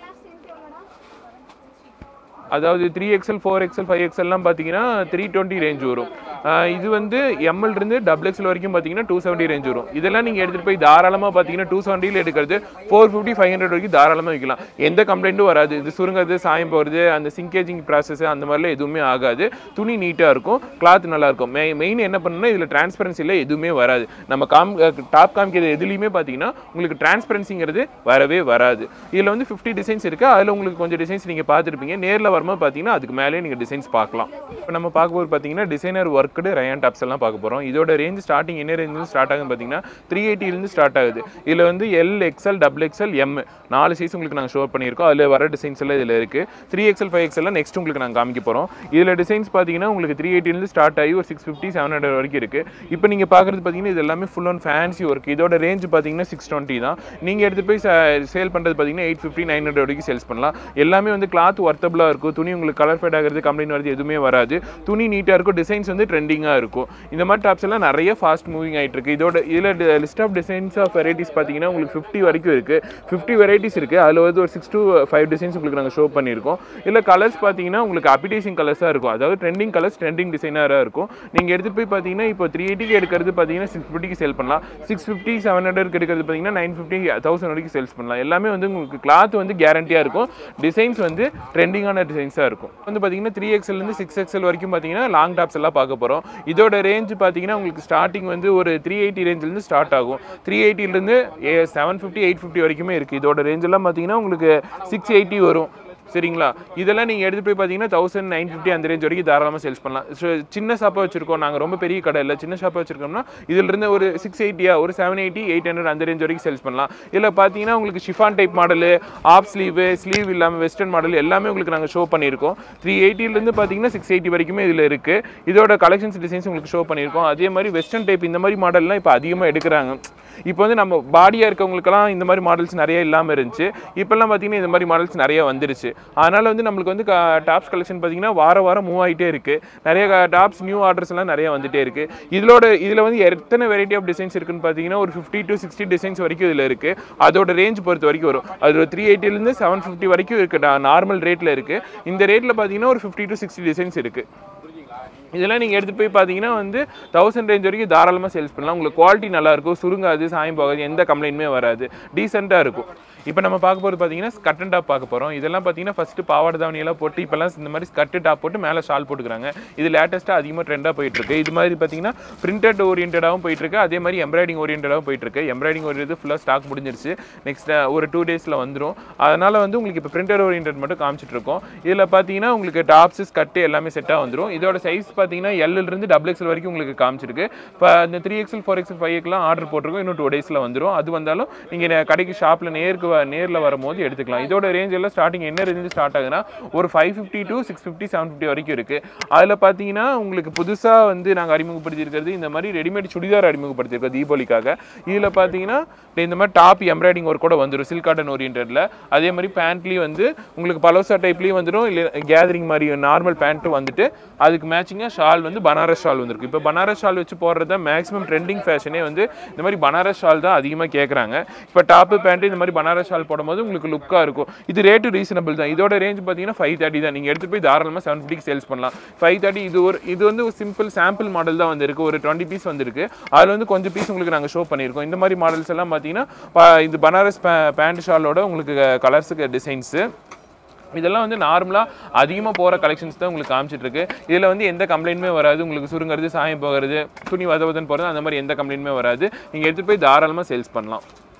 C: அதாவது three XL four XL five எக்ஸ்எல்லாம் பார்த்தீங்கன்னா த்ரீ டுவெண்ட்டி ரேஞ்ச் வரும் ஆஹ் இது வந்து எம்எல் இருந்து டபுள் எக்ஸ்எல் வரைக்கும் பார்த்தீங்கன்னா டூ செவன்ட்டி ரேஞ்ச் வரும் இதெல்லாம் நீங்கள் எடுத்துகிட்டு போய் தாராளமாக பார்த்தீங்கன்னா டூ செவன்ட்டியில் எடுக்கிறது ஃபோர் ஃபிஃப்டி ஃபைவ் ஹண்ட்ரட் வரைக்கும் தாராளமாக வைக்கலாம் எந்த கம்ப்ளைண்ட்டும் வராது இது சுருங்கிறது சாயம் போகிறது அந்த சிங்கேஜிங் ப்ராசஸ் அந்த மாதிரிலாம் எதுவுமே ஆகாது துணி நீட்டாக இருக்கும் கிளாத் நல்லா இருக்கும் மெய் மெயின் என்ன பண்ணணும்னா இதில் டிரான்ஸ்பரன்சியில் எதுவுமே வராது நம்ம காம் டாப் காமிக்கிறது எதுலேயுமே பார்த்தீங்கன்னா உங்களுக்கு டிரான்ஸ்பரன்சிங்கிறது வரவே வராது இதில் வந்து ஃபிஃப்டி டிசைன்ஸ் இருக்குது அதில் உங்களுக்கு கொஞ்சம் டிசைன்ஸ் நீங்கள் பார்த்துருப்பீங்க நேரில் வரும்போது பார்த்தீங்கன்னா அதுக்கு மேலே நீங்கள் டிசைன்ஸ் பார்க்கலாம் இப்போ நம்ம பார்க்க போது பார்த்தீங்கன்னா டிசைனர் ஒர்க்குடு ரயான் டாப்ஸ் எல்லாம் பார்க்க போகிறோம் இதோட ரேஞ்ச் ஸ்டார்டிங் என்ன ரேஞ்சில் ஸ்டார்ட் ஆகுதுன்னு பார்த்தீங்கன்னா த்ரீ எயிட்டிலேருந்து ஸ்டார்ட் ஆகுது இதில் வந்து L XL double XL M நாலு சைஸ் உங்களுக்கு நாங்கள் ஷோ பண்ணியிருக்கோம் அதில் வர டிசைன்ஸ் எல்லாம் இதில் இருக்குது three XL five XL next உங்களுக்கு நாங்கள் காமிக்க போகிறோம் இதில் டிசைன்ஸ் பார்த்தீங்கன்னா உங்களுக்கு த்ரீ எயிட்டிலேருந்து ஸ்டார்ட் ஆகி ஒரு சிக்ஸ் ஃபிஃப்டி செவன் ஹண்ட்ரட் வரைக்கும் இருக்குது இப்போ நீங்கள் பார்க்குறது பார்த்தீங்கன்னா இது எல்லாமே ஃபுல் ஆன் ஃபேன்சி ஒர்க் இதோட ரேஞ்ச் பார்த்தீங்கன்னா சிக்ஸ் டுவெண்ட்டி தான் நீங்கள் எடுத்து போய் சேல் பண்ணுறது பார்த்தீங்கன்னா எயிட் ஃபிஃப்டி நைன் ஹண்ட்ரட் வரைக்கும் சேல்ஸ் பண்ணலாம் எல்லாமே வந்து கிளாத் ஒர்த்தபுளாக இருக்கும் துணி உங்களுக்கு கலர் ஃபேட் ஆகிறது கம்ப்ளைண்ட் வருது எதுவுமே வராது துணி நீட்டாக இருக்கும் டிசைன்ஸ் வந்து ட்ரெண்டிங்காக இருக்கும் இந்த மாதிரி டாப்ஸ் எல்லாம் நிறைய ஃபாஸ்ட் மூவிங் ஆகிட்டு இருக்கு இதோட இதில் list of designs of varieties பார்த்தீங்கன்னா உங்களுக்கு ஃபிஃப்டி வரைக்கும் இருக்குது ஃபிஃப்டி வெரைட்டிஸ் இருக்குது அதில் வந்து ஒரு சிக்ஸ் to ஃபைவ் டிசைன்ஸ் உங்களுக்கு நாங்கள் ஷோ பண்ணியிருக்கோம் இல்லை கலர்ஸ் பார்த்தீங்கன்னா உங்களுக்கு அப்பிடேசிங் கலர்ஸாக இருக்கும் அதாவது ட்ரெண்டிங் கலர்ஸ் ட்ரெண்டிங் டிசைனராக இருக்கும் நீங்கள் எடுத்துகிட்டு போய் பார்த்தீங்கன்னா இப்போ த்ரீ எயிட்டிக்கு எடுக்கிறது பார்த்தீங்கன்னா சிக்ஸ் ஃபிஃப்டிக்கு சேல் பண்ணலாம் சிக்ஸ் ஃபிஃப்டி செவன் ஹண்ட்ரட் எடுக்கிறது பார்த்தீங்கன்னா நைன் ஃபிஃப்டி தௌசண்ட் வரைக்கும் சேல்ஸ் பண்ணலாம் எல்லாமே வந்து உங்களுக்கு கிளாத் வந்து கேரண்டியாக இருக்கும் டிசைன்ஸ் வந்து ட்ரெண்டிங்கான டிசைன்ஸாக இருக்கும் வந்து பார்த்தீங்கன்னா த்ரீ எக்ஸ்எல்லேருந்து சிக்ஸ் எக்ஸ்எல் வரைக்கும் பார்த்தீங்கன்னா லாங் டாப்ஸ் எல்லாம் பார்க்க போகிறோம் இதோட ரேஞ்ச் பார்த்தீங்கன்னா உங்களுக்கு ஸ்டார்டிங் வந்து ஒரு த்ரீ எயிட்டி ரேஞ்சிலேருந்து ஸ்டார்ட் ஆகும் த்ரீ எயிட்டிலேருந்து செவன் ஃபிஃப்டி எயிட் ஃபிஃப்டி வரைக்குமே இருக்குது இதோட ரேஞ்செல்லாம் பார்த்தீங்கன்னா உங்களுக்கு சிக்ஸ் எயிட்டி வரும் சரிங்களா இதெல்லாம் நீங்கள் எடுத்து போய் பார்த்தீங்கன்னா தௌசண்ட் நைன் ஃபிஃப்டி அந்த ரேஞ்ச் வரைக்கும் தாராளமாக சேல்ஸ் பண்ணலாம் ஸோ சின்ன ஷாப்பாக வச்சிருக்கோம் நாங்கள் ரொம்ப பெரிய கடை இல்லை சின்ன ஷாப்பாக வச்சிருக்கோம்னா இதிலிருந்து ஒரு சிக்ஸ் எயிட்டியா ஒரு செவன் எயிட்டி எயிட் ஹண்ட்ரட் அந்த ரேஞ்ச் வரைக்கும் சேல்ஸ் பண்ணலாம் இதில் பார்த்தீங்கன்னா உங்களுக்கு chiffon type model of sleeve sleeve இல்லாமல் வெஸ்டர்ன் மாடல் எல்லாமே உங்களுக்கு நாங்கள் ஷோ பண்ணியிருக்கோம் த்ரீ எயிட்டிலேருந்து பார்த்தீங்கன்னா சிக்ஸ் எயிட்டி வரைக்குமே இதில் இருக்குது இதோட கலெக்ஷன்ஸ் டிசைன்ஸ் உங்களுக்கு ஷோ பண்ணியிருக்கோம் அதே மாதிரி வெஸ்டர்ன் டைப் இந்த மாதிரி மாடல்லாம் இப்போ அதிகமாக எடுக்கிறாங்க இப்போ வந்து நம்ம பாடியாக இருக்கவங்களுக்கெல்லாம் இந்த மாதிரி மாடல்ஸ் நிறைய இல்லாமல் இருந்துச்சு இப்போல்லாம் பார்த்தீங்கன்னா இந்த மாதிரி மாடல்ஸ் நிறைய வந்துருச்சு அதனால் வந்து நம்மளுக்கு வந்து டாப்ஸ் கலெக்ஷன் பார்த்தீங்கன்னா வார வாரம் மூவ் ஆகிட்டே இருக்குது நிறைய டாப்ஸ் நியூ ஆர்டர்ஸ் எல்லாம் நிறைய வந்துட்டே இருக்குது இதோட இதில் வந்து எத்தனை வெரைட்டி ஆஃப் டிசைன்ஸ் இருக்குன்னு பார்த்தீங்கன்னா ஒரு ஃபிஃப்டி டு சிக்ஸ்டி டிசைன்ஸ் வரைக்கும் இதில் இருக்குது அதோட ரேஞ்ச் பொறுத்த வரைக்கும் வரும் அது ஒரு த்ரீ எயிட்டிலேருந்து செவன் ஃபிஃப்டி வரைக்கும் இருக்குது நார்மல் ரேட்டில் இருக்குது இந்த ரேட்டில் பார்த்தீங்கன்னா ஒரு ஃபிஃப்டி டு சிக்ஸ்டி டிசைன்ஸ் இருக்குது இதெல்லாம் நீங்கள் எடுத்து போய் பார்த்தீங்கன்னா வந்து தௌசண்ட் ரேஞ்ச் வரைக்கும் தாராளமாக சேல்ஸ் பண்ணலாம் உங்களுக்கு குவாலிட்டி நல்லா இருக்கும் சுருங்காது சாயம் போகாது எந்த கம்ப்ளைண்ட்டுமே வராது டீசெண்டாக இருக்கும் இப்போ நம்ம பார்க்க போகிறது பார்த்தீங்கன்னா ஸ்கட் அண்ட் டாப் பார்க்க போகிறோம் இதெல்லாம் பார்த்தீங்கன்னா ஃபஸ்ட்டு பாவாடை தாவணியெல்லாம் போட்டு இப்போல்லாம் இந்த மாதிரி ஸ்கட்டு டாப் போட்டு மேலே ஷால் போட்டுக்கிறாங்க இது லேட்டஸ்ட்டாக அதிகமாக ட்ரெண்டாக போயிட்டு இருக்கு இது மாதிரி பார்த்தீங்கன்னா பிரிண்டட் ஓரியன்டாகவும் போயிட்டு இருக்கு அதே மாதிரி எம்ப்ராய்டிங் ஓரியன்டாகவும் போயிட்டு இருக்கு எம்ப்ராய்டிங் ஓரியது ஃபுல்லாக ஸ்டாக் முடிஞ்சிருச்சு நெக்ஸ்ட் ஒரு டூ டேஸில் வந்துடும் அதனால் வந்து உங்களுக்கு இப்போ பிரிண்டட் ஓரியன்ட் மட்டும் காமிச்சிட்டு இருக்கோம் இதில் பார்த்தீங்கன்னா உங்களுக்கு டாப்ஸ் ஸ்கட்டு எல்லாமே செட்டாக வந்துடும் இதோட சைஸ் பார்த்தீங்கன்னா L ல இருந்து டபுள் எக்ஸல் வரைக்கும் உங்களுக்கு காமிச்சிருக்கு இப்போ இந்த three XL four XL five எக்லாம் ஆர்டர் போட்டிருக்கோம் இன்னும் டூ டேஸில் வந்துடும் அது வந்தாலும் நீங்கள் கடைக்கு ஷாப்பில் நேருக்கு வ- நேர்ல வரும்போது எடுத்துக்கலாம் இதோட ரேஞ்ச் எல்லாம் ஸ்டார்டிங் என்ன ரேஞ்சு ஸ்டார்ட் ஆகுதுன்னா ஒரு five fifty to six fifty seven fifty வரைக்கும் இருக்குது அதில் பார்த்தீங்கன்னா உங்களுக்கு புதுசாக வந்து நாங்கள் அறிமுகப்படுத்தியிருக்கிறது இந்த மாதிரி ரெடிமேட் சுடிதார் அறிமுகப்படுத்தியிருக்கோம் தீபாவளிக்காக இதில் பார்த்தீங்கன்னா இந்த மாதிரி டாப் எம்ப்ராய்டிங் ஒர்க் கூட வந்துடும் சில்க் காட்டன் ஓரியன்டில் அதே மாதிரி பேண்ட்லேயும் வந்து உங்களுக்கு பலோசா டைப்லேயும் வந்துடும் இல்லை கேதரிங் மாதிரி நார்மல் பேண்ட்டும் வந்துட்டு அதுக்கு மேட்சிங்காக ஷால் வந்து பனாரஸ் ஷால் வந்திருக்கு இப்போ பனாரஸ் ஷால் வச்சு போடுறது தான் மேக்ஸிமம் ட்ரெண்டிங் ஃபேஷனே வந்து இந்த மாதிரி பனாரஸ் ஷால் தான் அதிகமாக கேட்குறாங்க இப்போ டாப்பு பேண்ட்டு இந்த மாதிரி பனாரஸ் ஷால் போடும்போது உங்களுக்கு லுக்காக இருக்கும் இது ரேட்டு ரீசனபிள் தான் இதோட ரேஞ்ச் பார்த்தீங்கன்னா ஃபைவ் தேர்ட்டி தான் நீங்கள் எடுத்துகிட்டு போய் தாராளமாக செவன் ஃபிஃப்டிக்கு சேல்ஸ் பண்ணலாம் ஃபைவ் தேர்ட்டி இது ஒரு இது வந்து ஒரு சிம்பிள் சாம்பிள் மாடல் தான் வந்திருக்கு ஒரு டுவெண்ட்டி பீஸ் வந்திருக்கு அதில் வந்து கொஞ்சம் பீஸ் உங்களுக்கு நாங்கள் ஷோ பண்ணியிருக்கோம் இந்த மாதிரி மாடல்ஸ் எல்லாம் பார்த்தீங்கன்னா ப- இது பனாரஸ் பேண்ட் ஷாலோட உங்களுக்கு கலர்ஸுக்கு டிசைன்ஸு இதெல்லாம் வந்து நார்மலாக அதிகமாக போகிற கலெக்ஷன்ஸ் தான் உங்களுக்கு காமிச்சிட்டு இருக்கு இதில் வந்து எந்த கம்ப்ளைண்ட்டுமே வராது உங்களுக்கு சுருங்கிறது சாயம் போகிறது துணி வதவதன் போகிறது அந்த மாதிரி எந்த கம்ப்ளைண்ட்டுமே வராது நீங்கள் எடுத்துகிட்டு போய் தாராளமாக சேல்ஸ் பண்ணலாம்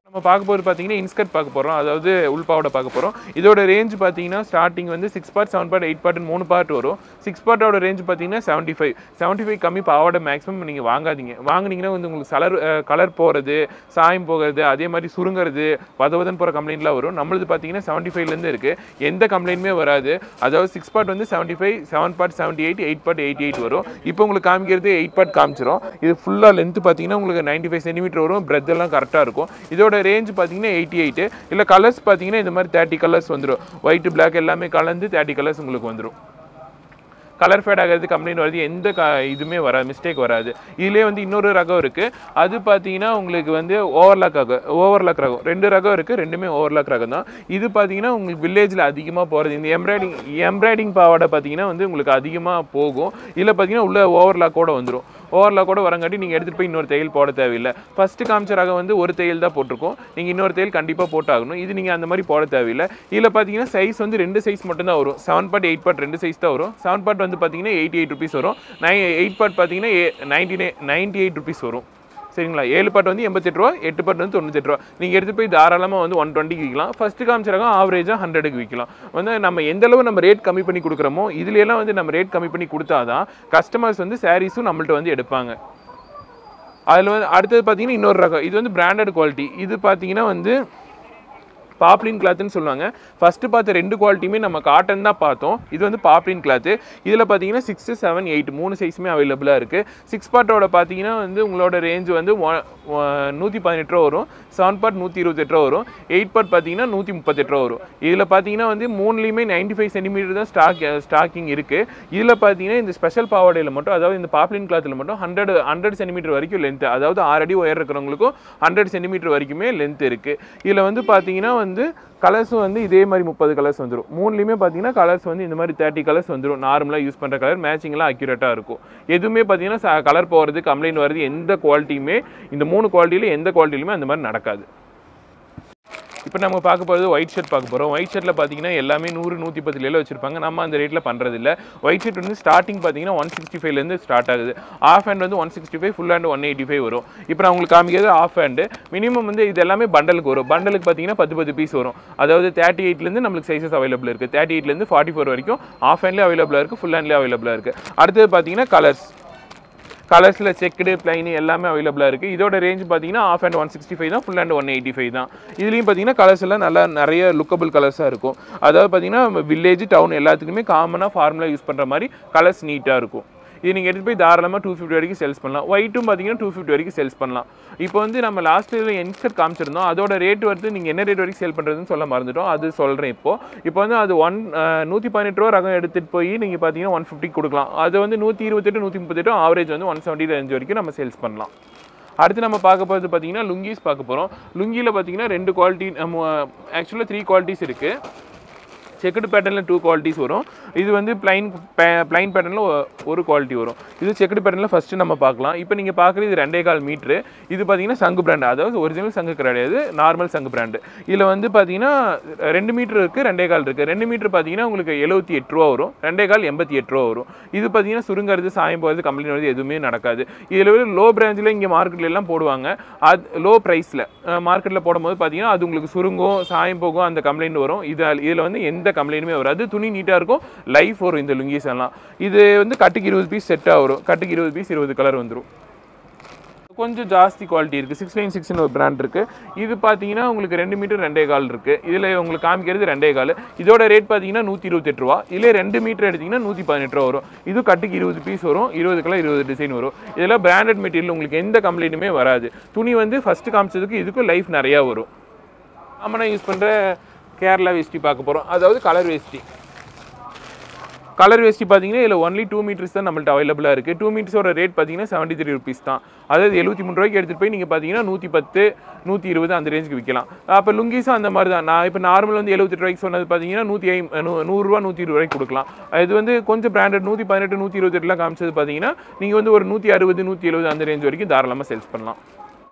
C: நம்ம பார்க்க போகிறது பார்த்தீங்கன்னா இன்ஸ்கர்ட் பார்க்க போகிறோம் அதாவது உள்பாவோட பார்க்க போகிறோம் இதோட ரேஞ்ச் பார்த்தீங்கன்னா ஸ்டார்டிங் வந்து six part seven part eight part மூணு பார்ட் வரும் சிக்ஸ் பார்ட்டோட ரேஞ்ச் பார்த்தீங்கன்னா செவன்ட்டி ஃபைவ் செவன்ட்டி ஃபைவ் கம்மி பாவோட மேக்ஸிமம் நீங்கள் வாங்காதீங்க வாங்குனீங்கன்னா வந்து உங்களுக்கு கலர் கலர் போகிறது சாயம் போகிறது அதே மாதிரி சுருங்கிறது வதவதன் போகிற கம்ப்ளைண்ட்லாம் வரும் நம்மளது பார்த்தீங்கன்னா செவன்ட்டி ஃபைவ்லேருந்து இருக்குது எந்த கம்ப்ளைண்ட்டுமே வராது அதாவது சிக்ஸ் பார்ட் வந்து seventy five seven part seventy eight eight part eighty eight வரும் இப்போ உங்களுக்கு காமிக்கிறது எயிட் பார்ட் காமிச்சிரும் இது ஃபுல்லாக லென்த் பார்த்தீங்கன்னா உங்களுக்கு நைன்ட்டி ஃபைவ் சென்டிமீட்டர் வரும் பிரெத் எல்லாம் கரெக்டாக இருக்கும் இதோட ரேஞ்ச் பார்த்தீங்கன்னா எயிட்டி எயிட் இல்லை கலர்ஸ் பார்த்தீங்கன்னா இந்த மாதிரி தேர்ட்டி கலர்ஸ் வந்துடும் ஒயிட் பிளாக் எல்லாமே கலந்து தேர்ட்டி கலர்ஸ் உங்களுக்கு வந்துடும் கலர் ஃபேட் ஆகிறது கம்ப்ளைண்ட் வருது எந்த க இதுவுமே வராது மிஸ்டேக் வராது இதுலேயே வந்து இன்னொரு ரகம் இருக்குது அது பார்த்தீங்கன்னா உங்களுக்கு வந்து ஓவர்லாக் ஆகும் ஓவர்லாக் ரகம் ரெண்டு ரகம் இருக்குது ரெண்டுமே ஓவர்லாக் ரகம் தான் இது பார்த்தீங்கன்னா உங்களுக்கு வில்லேஜில் அதிகமாக போகிறது இந்த எம்ப்ராய்டிங் எம்ப்ராய்டிங் பாவாடை பார்த்தீங்கன்னா வந்து உங்களுக்கு அதிகமாக போகும் இதில் பார்த்தீங்கன்னா உள்ள ஓவர்லாக்கோட வந்துடும் ஓவர்லாக்கோட வரங்காட்டி நீங்கள் எடுத்துகிட்டு போய் இன்னொரு தையல் போட தேவையில்லை ஃபஸ்ட்டு காமிச்ச ரகம் வந்து ஒரு தையல் தான் போட்டிருக்கோம் நீங்கள் இன்னொரு தையல் கண்டிப்பாக போட்டாகணும் இது நீங்கள் அந்த மாதிரி போட தேவையில்லை இதில் பார்த்தீங்கன்னா சைஸ் வந்து ரெண்டு சைஸ் மட்டும்தான் வரும் செவன் பார்ட் எயிட் பார்ட் ரெண்டு சைஸ் தான் வரும் செவன் பார்ட் வந்து பார்த்தீங்கன்னா எயிட்டி எயிட் ருபீஸ் வரும் நைன் எயிட் பார்ட் பார்த்தீங்கன்னா ninety nine ninety eight rupees வரும் சரிங்களா ஏழு பாட்டு வந்து எண்பத்தெட்டு ரூபா எட்டு பாட்டு வந்து தொண்ணூத்தெட்டு ரூபா நீங்கள் எடுத்து போய் தாராளமாக வந்து ஒன் டுவெண்ட்டிக்கு விற்கலாம் ஃபஸ்ட்டு காமிச்சிருக்கோம் ஆவரேஜாக ஹண்ட்ரடுக்கு விற்கலாம் வந்து நம்ம எந்த அளவு நம்ம ரேட் கம்மி பண்ணி கொடுக்குறோமோ இதுல எல்லாம் வந்து நம்ம ரேட் கம்மி பண்ணி கொடுத்தாதான் கஸ்டமர்ஸ் வந்து சாரீஸும் நம்மள்ட்ட வந்து எடுப்பாங்க அதில் வந்து அடுத்தது பார்த்தீங்கன்னா இன்னொரு ரகம் இது வந்து பிராண்டட் குவாலிட்டி இது பார்த்தீங்கன்னா வந்து பாப்ளின் கிளாத்னு சொல்லுவாங்க ஃபஸ்ட்டு பார்த்த ரெண்டு குவாலிட்டியுமே நம்ம காட்டன் தான் பார்த்தோம் இது வந்து பாப்ளின் கிளாத்து இதில் பார்த்தீங்கன்னா சிக்ஸு செவன் எயிட் மூணு சைஸுமே அவைலபிளாக இருக்குது சிக்ஸ் பார்ட்டோட பார்த்தீங்கன்னா வந்து உங்களோட ரேஞ்ச் வந்து நூற்றி பதினெட்டு ரூபா வரும் செவன் பார்ட் நூற்றி இருபத்தெட்டு ரூபா வரும் எயிட் பார்ட் பார்த்தீங்கன்னா நூற்றி முப்பத்தெட்டு ரூபா வரும் இதில் பார்த்தீங்கன்னா வந்து மூணுலேயுமே நைன்டி ஃபைவ் சென்டிமீட்டர் தான் ஸ்டாக் ஸ்டாக்கிங் இருக்குது இதில் பார்த்தீங்கன்னா இந்த ஸ்பெஷல் பாவாடையில் மட்டும் அதாவது இந்த பாப்ளின் கிளாத்தில் மட்டும் ஹண்ட்ரட் ஹண்ட்ரட் சென்டிமீட்டர் வரைக்கும் லென்த் அதாவது ஆறு அடி உயர் இருக்கிறவங்களுக்கும் ஹண்ட்ரட் சென்டிமீட்டர் வரைக்குமே லென்த் இருக்குது இதில் வந்து பார்த்தீங்கன்னா வந்து கலர்ஸும் வந்து இதே மாதிரி முப்பது கலர்ஸ் வந்துடும் மூணுலேயுமே பார்த்தீங்கன்னா கலர்ஸ் வந்து இந்த மாதிரி தேர்ட்டி கலர்ஸ் வந்துடும் நார்மலாக யூஸ் பண்ணுற கலர் மேட்சிங்லாம் அக்யூரேட்டாக இருக்கும் எதுவுமே பார்த்தீங்கன்னா கலர் போகிறது கம்ப்ளைண்ட் வருது எந்த குவாலிட்டியுமே இந்த மூணு குவாலிட்டியில் எந்த குவாலிட்டிலுமே அந்த மாதிரி நடக்காது இப்போ நம்ம பார்க்க போகிறது ஒயிட் ஷர்ட் பார்க்க போகிறோம் ஒயிட் ஷர்ட்டில் பார்த்தீங்கன்னா எல்லாமே நூறு நூற்றி பத்துலேயே வச்சிருப்பாங்க நம்ம அந்த ரேட்டில் பண்ணுறதில்ல ஒயிட் ஷர்ட் வந்து ஸ்டார்டிங் பார்த்தீங்கன்னா ஒன் சிக்ஸ்டி ஃபைவ்லேருந்து ஸ்டார்ட் ஆகுது ஆஃப் ஹேண்ட் வந்து one sixty five full hand one eighty five வரும் இப்போ நான் உங்களுக்கு காமிக்கிறது ஆஃப் ஹேண்டு மினிமம் வந்து இது எல்லாமே பண்டலுக்கு வரும் பண்டலுக்கு பார்த்தீங்கன்னா பத்து பத்து பீஸ் வரும் அதாவது தேர்ட்டி எயிட்லேருந்து நம்மளுக்கு சைஸஸ் அவைலபிள் இருக்குது தேர்ட்டி எயிட்லேருந்து ஃபார்ட்டி ஃபோர் வரைக்கும் ஆஃப் ஹேண்ட்லேயே அவைலபிளாக இருக்குது ஃபுல் ஹேண்ட்லேயே அவைலபிளாக இருக்குது அடுத்தது பார்த்தீங்கன்னா கலர்ஸ் கலர்ஸில் செக்குடு பிளைனு எல்லாமே அவைலபிளாக இருக்குது இதோட ரேஞ்ச் பார்த்தீங்கன்னா half and one sixty five தான் full and one eighty five தான் இதுலேயும் பார்த்தீங்கன்னா கலர்ஸ் எல்லாம் நல்லா நிறைய லுக்கபிள் கலர்ஸாக இருக்கும் அதாவது பார்த்தீங்கன்னா வில்லேஜ் டவுன் எல்லாத்துக்குமே காமனாக ஃபார்முலா யூஸ் பண்ணுற மாதிரி கலர்ஸ் நீட்டாக இருக்கும் இது நீங்கள் எடுத்து போய் தாராளமாக டூ ஃபிஃப்டி வரைக்கும் சேல்ஸ் பண்ணலாம் ஒயிட்டும் பார்த்தீங்கன்னா டூ ஃபிஃப்டி வரைக்கும் சேல்ஸ் பண்ணலாம் இப்போ வந்து நம்ம லாஸ்ட் இதில் என்ஸ்கர் காமிச்சிருந்தோம் அதோட ரேட் வந்து நீங்கள் என்ன ரேட் வரைக்கும் சேல் பண்ணுறதுன்னு சொல்ல மறந்துட்டோம் அது சொல்கிறேன் இப்போ இப்போ வந்து அது ஒன் நூற்றி பதினெட்டு ரூபா ரகம் எடுத்துகிட்டு போய் நீங்கள் பார்த்தீங்கன்னா ஒன் ஃபிஃப்டி கொடுக்கலாம் அது வந்து நூற்றி இருபத்தெட்டு நூற்றி முப்பத்தெட்டு ஆவரேஜ் வந்து ஒன் செவன்ட்டி ரேஞ்ச் வரைக்கும் நம்ம சேல்ஸ் பண்ணலாம் அடுத்து நம்ம பார்க்க போகிறது பார்த்தீங்கன்னா லுங்கீஸ் பார்க்க போகிறோம் லுங்கியில் பார்த்தீங்கன்னா ரெண்டு குவாலிட்டி நம்ம ஆக்சுவலாக த்ரீ குவாலிட்டிஸ் இருக்குது செக்குடு பேட்டர்னில் டூ குவாலிட்டிஸ் வரும் இது வந்து பிளைன் பிளைன் பேட்டர்னில் ஒரு குவாலிட்டி வரும் இது செக்குடு பேட்டர்னில் ஃபஸ்ட்டு நம்ம பார்க்கலாம் இப்போ நீங்கள் பார்க்குறது இது ரெண்டே கால் மீட்ரு இது பார்த்தீங்கன்னா சங்கு பிராண்டு அதாவது ஒரிஜினல் சங்கு கிடையாது நார்மல் சங்கு பிராண்டு இதில் வந்து பார்த்தீங்கன்னா ரெண்டு மீட்ரு இருக்குது ரெண்டே கால் இருக்குது ரெண்டு மீட்ரு பார்த்தீங்கன்னா உங்களுக்கு எழுபத்தி எட்டு ரூபா வரும் ரெண்டே கால் எண்பத்தி எட்டு ரூபா வரும் இது பார்த்தீங்கன்னா சுருங்கிறது சாயம் போகிறது கம்ப்ளைண்ட் வருது எதுவுமே நடக்காது இதில் வந்து லோ பிராஞ்சில் இங்கே மார்க்கெட்ல எல்லாம் போடுவாங்க அது லோ ப்ரைஸில் மார்க்கெட்டில் போடும்போது பார்த்தீங்கன்னா அது உங்களுக்கு சுருங்கும் சாயம் போகும் அந்த கம்ப்ளைண்ட் வரும் இதில் இதில் வந்து எந்த கம்ப்ளைண்ட்டுமே வராது துணி நீட்டாக இருக்கும் லைஃப் வரும் இந்த லுங்கீஸ் எல்லாம் இது வந்து கட்டுக்கு இருபது பீஸ் செட்டாக வரும் கட்டுக்கு இருபது பீஸ் இருபது கலர் வந்துடும் கொஞ்சம் ஜாஸ்தி குவாலிட்டி இருக்குது சிக்ஸ் நைன் சிக்ஸ்னு ஒரு பிராண்ட் இருக்குது இது பார்த்தீங்கன்னா உங்களுக்கு ரெண்டு மீட்டர் ரெண்டே கால் இருக்குது இதில் உங்களுக்கு காமிக்கிறது ரெண்டே கால் இதோட ரேட் பார்த்தீங்கன்னா நூற்றி இருபத்தெட்டு ரூபா இதிலே ரெண்டு மீட்டர் எடுத்தீங்கன்னா நூற்றி பதினெட்டு ரூபா வரும் இது கட்டுக்கு இருபது பீஸ் வரும் இருபது கலர் இருபது டிசைன் வரும் இதெல்லாம் பிராண்டட் மெட்டீரியல் உங்களுக்கு எந்த கம்ப்ளைண்ட்டுமே வராது துணி வந்து ஃபஸ்ட்டு காமிச்சதுக்கு இதுக்கும் லைஃப் நிறையா வரும் நம்ம யூஸ் பண்ணுற கேரளா வேஷ்டி பார்க்க போகிறோம் அதாவது கலர் வேஷ்டி கலர் வேஷ்டி பார்த்தீங்கன்னா இதில் ஒன்லி டூ மீட்டர்ஸ் தான் நம்மள்ட்ட அவைலபிளாக இருக்குது டூ மீட்டர்ஸோட ரேட் பார்த்தீங்கன்னா செவன்ட்டி த்ரீ ருபீஸ் தான் அதாவது எழுபத்தி மூணு ரூபாய்க்கு எடுத்துகிட்டு போய் நீங்கள் பார்த்தீங்கன்னா நூற்றி பத்து நூற்றி இருபது அந்த ரேஞ்சுக்கு விற்கலாம் அப்போ லுங்கீஸும் அந்த மாதிரி தான் நான் இப்போ நார்மல் வந்து எழுபத்தெட்டு ரூபாய்க்கு சொன்னது பார்த்தீங்கன்னா நூற்றி ஐம் நூ- நூறுரூவா நூற்றி இருபது ரூபாய்க்கு கொடுக்கலாம் இது வந்து கொஞ்சம் பிராண்டட் நூற்றி பதினெட்டு நூற்றி இருபத்தெட்டுலாம் காமிச்சது பார்த்தீங்கன்னா நீங்கள் வந்து ஒரு நூற்றி அறுபது நூற்றி எழுபது அந்த ரேஞ்ச் வரைக்கும் தாராளமாக சேல்ஸ் பண்ணலாம்